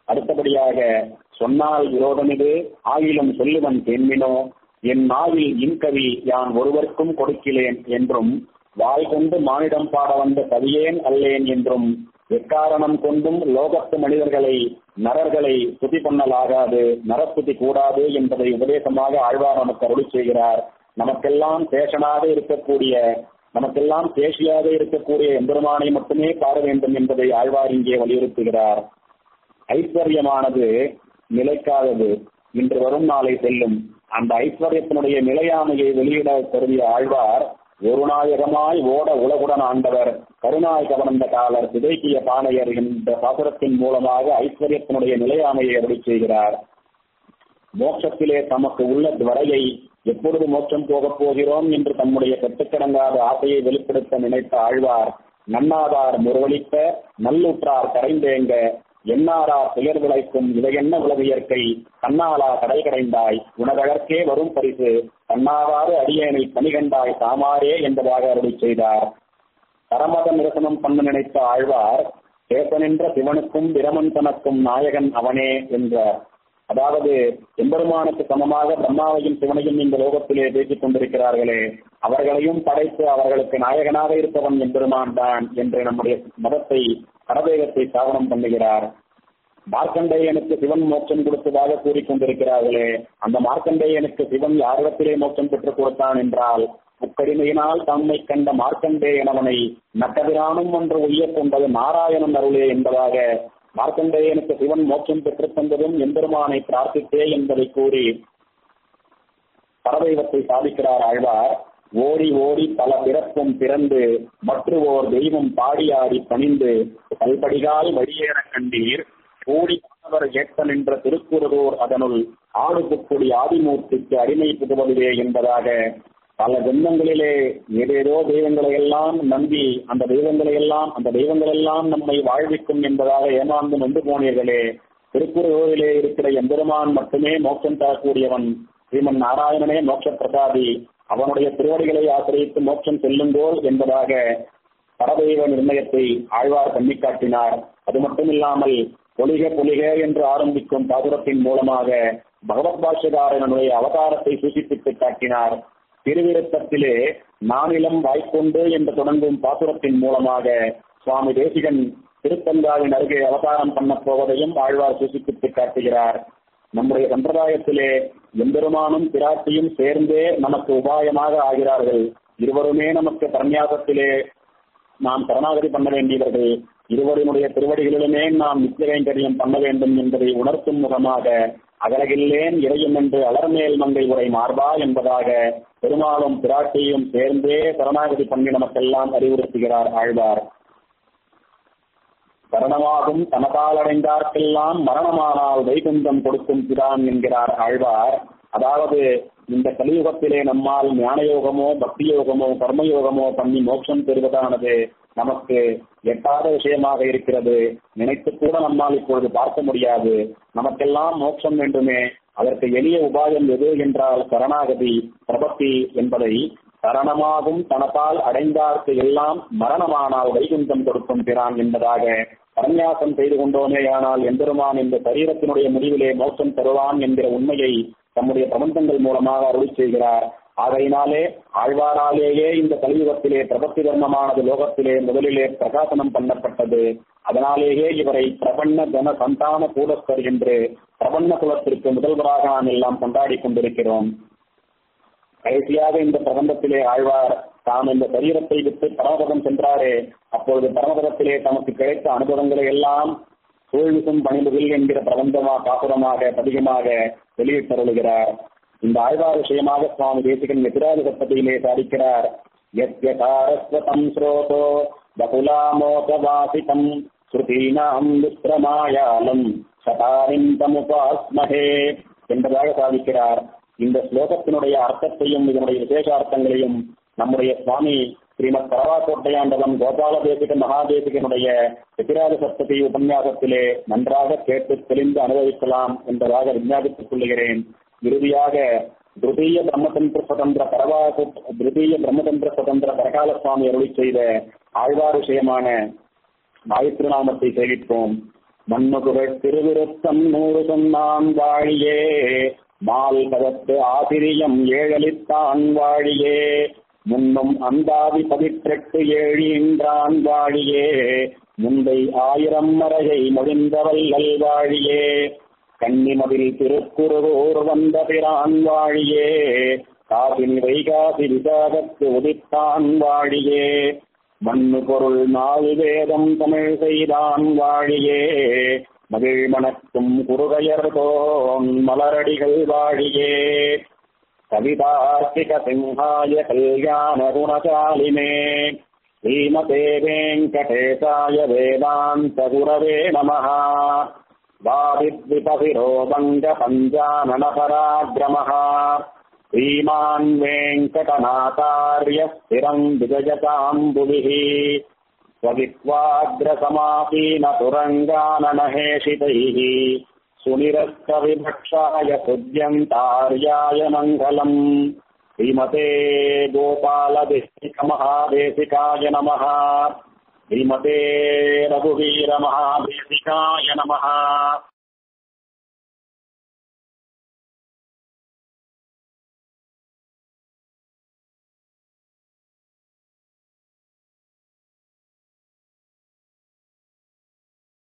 அடுத்தபடியாக சொன்னால் விரோதமிது ஆயிலும் சொல்லுவன் தென்மினோ என் நாவில் இன்கவி யான் ஒருவருக்கும் கொடுக்கிலேன் என்றும் வாய் கொண்டு மானிடம் பாட வந்த கவியேன் அல்லேன் என்றும் எக்காரணம் கொண்டும் லோகத்து மனிதர்களை நரர்களை துதி பண்ணலாகாது நரஸ்துதி கூடாது என்பதை உபதேசமாக ஆழ்வார் நமக்கு அருளி செய்கிறார் நமக்கெல்லாம் சேஷனாக இருக்கக்கூடிய நமக்கெல்லாம் சேஷியாக இருக்கக்கூடிய எம்பெருமானை மட்டுமே பாட வேண்டும் என்பதை ஆழ்வார் இங்கே வலியுறுத்துகிறார் ஐஸ்வர்யமானது நிலைக்காதது இன்று வரும் நாளை செல்லும் அந்த ஐஸ்வர்யத்தினுடைய நிலையாமையை வெளியிட கருதிய ஆழ்வார் ஒரு நாயகமாய் ஓட உலகுடன் ஆண்டவர் கருணாய் கவர்ந்த காலர் சிதைக்கிய பானையர் என்ற பாசுரத்தின் மூலமாக ஐஸ்வர்யத்தினுடைய நிலையாமையை அருளி செய்கிறார் மோட்சத்திலே தமக்கு உள்ள துவரையை எப்பொழுது மோட்சம் போகப் போகிறோம் என்று தம்முடைய கட்டுக்கடங்காத ஆசையை வெளிப்படுத்த நினைத்த ஆழ்வார் நன்னாதார் முருவளித்த நல்லுற்றார் கரைந்தேங்க என்னாரா துயர் விளைக்கும் இதையென்ன உலகியற்கை கண்ணாலா கடை கடைந்தாய் உனதழற்கே வரும் பரிசு கண்ணாவாறு அடியேனை பணிகண்டாய் தாமாரே என்பதாக அருளி செய்தார் பரமத நிரசனம் பண்ண நினைத்த ஆழ்வார் சேசனின்ற சிவனுக்கும் பிரமன் தனக்கும் நாயகன் அவனே என்றார் அதாவது எம்பெருமானுக்கு சமமாக பிரம்மாவையும் சிவனையும் இந்த லோகத்திலே பேசிக் கொண்டிருக்கிறார்களே அவர்களையும் படைத்து அவர்களுக்கு நாயகனாக இருப்பவன் எம்பெருமான் தான் என்று நம்முடைய மதத்தை பரதேகத்தை ஸ்தாபனம் பண்ணுகிறார் மார்க்கண்டேயனுக்கு சிவன் மோட்சம் கொடுத்ததாக கூறிக்கொண்டிருக்கிறார்களே அந்த மார்க்கண்டேயனுக்கு சிவன் யாரிடத்திலே மோட்சம் பெற்றுக் கொடுத்தான் என்றால் முக்கடிமையினால் தம்மை கண்ட மார்க்கண்டேயனவனை நட்டபிரானும் ஒன்று உய்யக் கொண்டது நாராயணன் அருளே என்பதாக மார்க்கண்டேயனுக்கு சிவன் மோட்சம் பெற்றுத் தந்ததும் எம்பெருமானை பிரார்த்தித்தே என்பதை கூறி பரதெய்வத்தை சாதிக்கிறார் ஆழ்வார் ஓடி ஓடி பல பிறப்பும் பிறந்து மற்றுவோர் தெய்வம் பாடியாடி பணிந்து கல்படிகால் வழியேற கண்டீர் கூடி மாணவர் ஏற்க நின்ற திருக்குறதோர் அதனுள் ஆடு புக்குடி ஆதிமூர்த்திக்கு அடிமை புகுவதுவே என்பதாக பல ஜென்மங்களிலே ஏதேதோ தெய்வங்களை எல்லாம் நம்பி அந்த தெய்வங்களை எல்லாம் அந்த தெய்வங்கள் எல்லாம் நம்மை வாழ்விக்கும் என்பதாக ஏமாந்து நொந்து போனீர்களே திருக்குறளிலே இருக்கிற எம்பெருமான் மட்டுமே மோட்சம் தரக்கூடியவன் ஸ்ரீமன் நாராயணனே மோட்ச பிரசாதி அவனுடைய திருவடிகளை ஆசிரியத்து மோட்சம் செல்லுங்கோல் என்பதாக பரதெய்வ நிர்ணயத்தை ஆழ்வார் பண்ணி காட்டினார் அது மட்டுமில்லாமல் பொலிக பொலிக என்று ஆரம்பிக்கும் பாசுரத்தின் மூலமாக பகவத் பாஷ்யகாரனுடைய அவதாரத்தை சூசிப்பித்து காட்டினார் திருவிருத்தத்திலே நானிலம் வாய்க்கொண்டு என்று தொடங்கும் பாசுரத்தின் மூலமாக சுவாமி தேசிகன் திருத்தங்காவின் அருகே அவதாரம் பண்ண போவதையும் ஆழ்வார் சூசிப்பித்து காட்டுகிறார் நம்முடைய சம்பிரதாயத்திலே எம்பெருமானும் பிராட்டியும் சேர்ந்தே நமக்கு உபாயமாக ஆகிறார்கள் இருவருமே நமக்கு பரநியாசத்திலே நாம் சரணாகதி பண்ண வேண்டியவர்கள் இருவரினுடைய திருவடிகளிலுமே நாம் நித்தியகைங்கரியம் பண்ண வேண்டும் என்பதை உணர்த்தும் முகமாக அகலகில்லேன் இறையும் என்று அலர்மேல் மங்கை உரை மார்பா என்பதாக பெருமாளும் பிராட்டியும் சேர்ந்தே சரணாகதி பண்ணி நமக்கெல்லாம் அறிவுறுத்துகிறார் ஆழ்வார் மரணமாகும் தனதாலடைந்தார்க்கெல்லாம் மரணமானால் வைகுந்தம் கொடுக்கும் பிரான் என்கிறார் ஆழ்வார் அதாவது இந்த கலியுகத்திலே நம்மால் ஞான யோகமோ பக்தி யோகமோ கர்மயோகமோ பண்ணி மோட்சம் பெறுவதானது நமக்கு எட்டாத விஷயமாக இருக்கிறது நினைத்து கூட நம்மால் இப்பொழுது பார்க்க முடியாது நமக்கெல்லாம் மோட்சம் வேண்டுமே அதற்கு எளிய உபாயம் எது என்றால் சரணாகதி பிரபத்தி என்பதை சரணமாகும் தனத்தால் அடைந்தார்க்கு எல்லாம் மரணமானால் வைகுந்தம் கொடுக்கும் பிறான் என்பதாக பரநியாசம் செய்து கொண்டோமேயானால் எம்பெருமான் இந்த சரீரத்தினுடைய முடிவிலே மோட்சம் தருவான் என்கிற உண்மையை தம்முடைய பிரபந்தங்கள் மூலமாக அருளி செய்கிறார் ஆகையினாலே ஆழ்வாராலேயே இந்த கலியுகத்திலே பிரபத்தி தர்மமானது லோகத்திலே முதலிலே பிரகாசனம் பண்ணப்பட்டது அதனாலேயே இவரை பிரபண்ண ஜன சந்தான கூடஸ்தர் என்று பிரபண்ண குலத்திற்கு முதல்வராக நாம் எல்லாம் கொண்டாடி கொண்டிருக்கிறோம் கடைசியாக இந்த பிரபந்தத்திலே ஆழ்வார் தாம் இந்த சரீரத்தை விட்டு பரமபதம் சென்றாரே அப்பொழுது பரமபதத்திலே தமக்கு கிடைத்த அனுபவங்களை எல்லாம் சூழ்விசும் பணிபுகில் என்கிற பிரபந்தமா பாசுரமாக பதிகமாக வெளியிட்டருளுகிறார் இந்த ஆழ்வார் விஷயமாக சுவாமி தேசிகன் எதிராக சத்தத்திலே சாதிக்கிறார் யஸ்யகாரஸ்வதம் ஸ்ரோதோ பகுலாமோகவாசிதம் ஸ்ருதீனாம் விஸ்ரமாயாலம் சதாரிம் தமுபாஸ்மஹே என்பதாக சாதிக்கிறார் இந்த ஸ்லோகத்தினுடைய அர்த்தத்தையும் இதனுடைய விசேஷார்த்தங்களையும் நம்முடைய சுவாமி ஸ்ரீமத் பரவாக்கோட்டையாண்டவன் கோபால தேசிக மகாதேசிகனுடைய எதிராக சப்ததி உபன்யாசத்திலே நன்றாக கேட்டு தெளிந்து அனுபவிக்கலாம் என்பதாக விஞ்ஞாபித்துக் கொள்கிறேன் இறுதியாக திருதீய பிரம்மதந்திர சுதந்திர பரவா திருதீய பிரம்மதந்திர சுதந்திர பரகால சுவாமி அருளி செய்த ஆழ்வார் விஷயமான காயத்ரி நாமத்தை சேவிப்போம் மண்ணுகுகள் திருவிருத்தம் நூறு சொன்னான் வாழியே மால் கதத்து ஆசிரியம் ஏழலித்தான் வாழியே முன்னும் அந்தாதி பதிற்றெட்டு ஏழின்றான் வாழியே முந்தை ஆயிரம் மறையை மொழிந்தவல்லல் வாழியே கன்னிமதில் திருக்குறுவோர் வந்த பிரான் வாழியே காசினி வைகாசி விசாகத்து உதித்தான் வாழியே மண்ணு பொருள் நாலு வேதம் தமிழ் செய்தான் வாழியே மகிழ் மணக்கும் குறுகையர் தோன் மலரடிகள் வாழியே கவிதார்த்திக சிம்ஹாய கல்யாண குணசாலினே ஸ்ரீமதே வெங்கடேசாய வேதாந்த குரவே நமः வாதித்விபவிரோபங்க பஞ்சானன பராக்கிரமः श्रीमान् वेङ्कटनाथार्य स्थिरम् विजयताम् भुविः स्ववित्वाग्रसमासीनतुरङ्गाननहेषितैः सुनिरस्तविभक्षाय सुद्यन्तार्याय मङ्गलम् श्रीमते गोपालदेशिकमहादेशिकाय नमः श्रीमते रघुवीरमहादेशिकाय नमः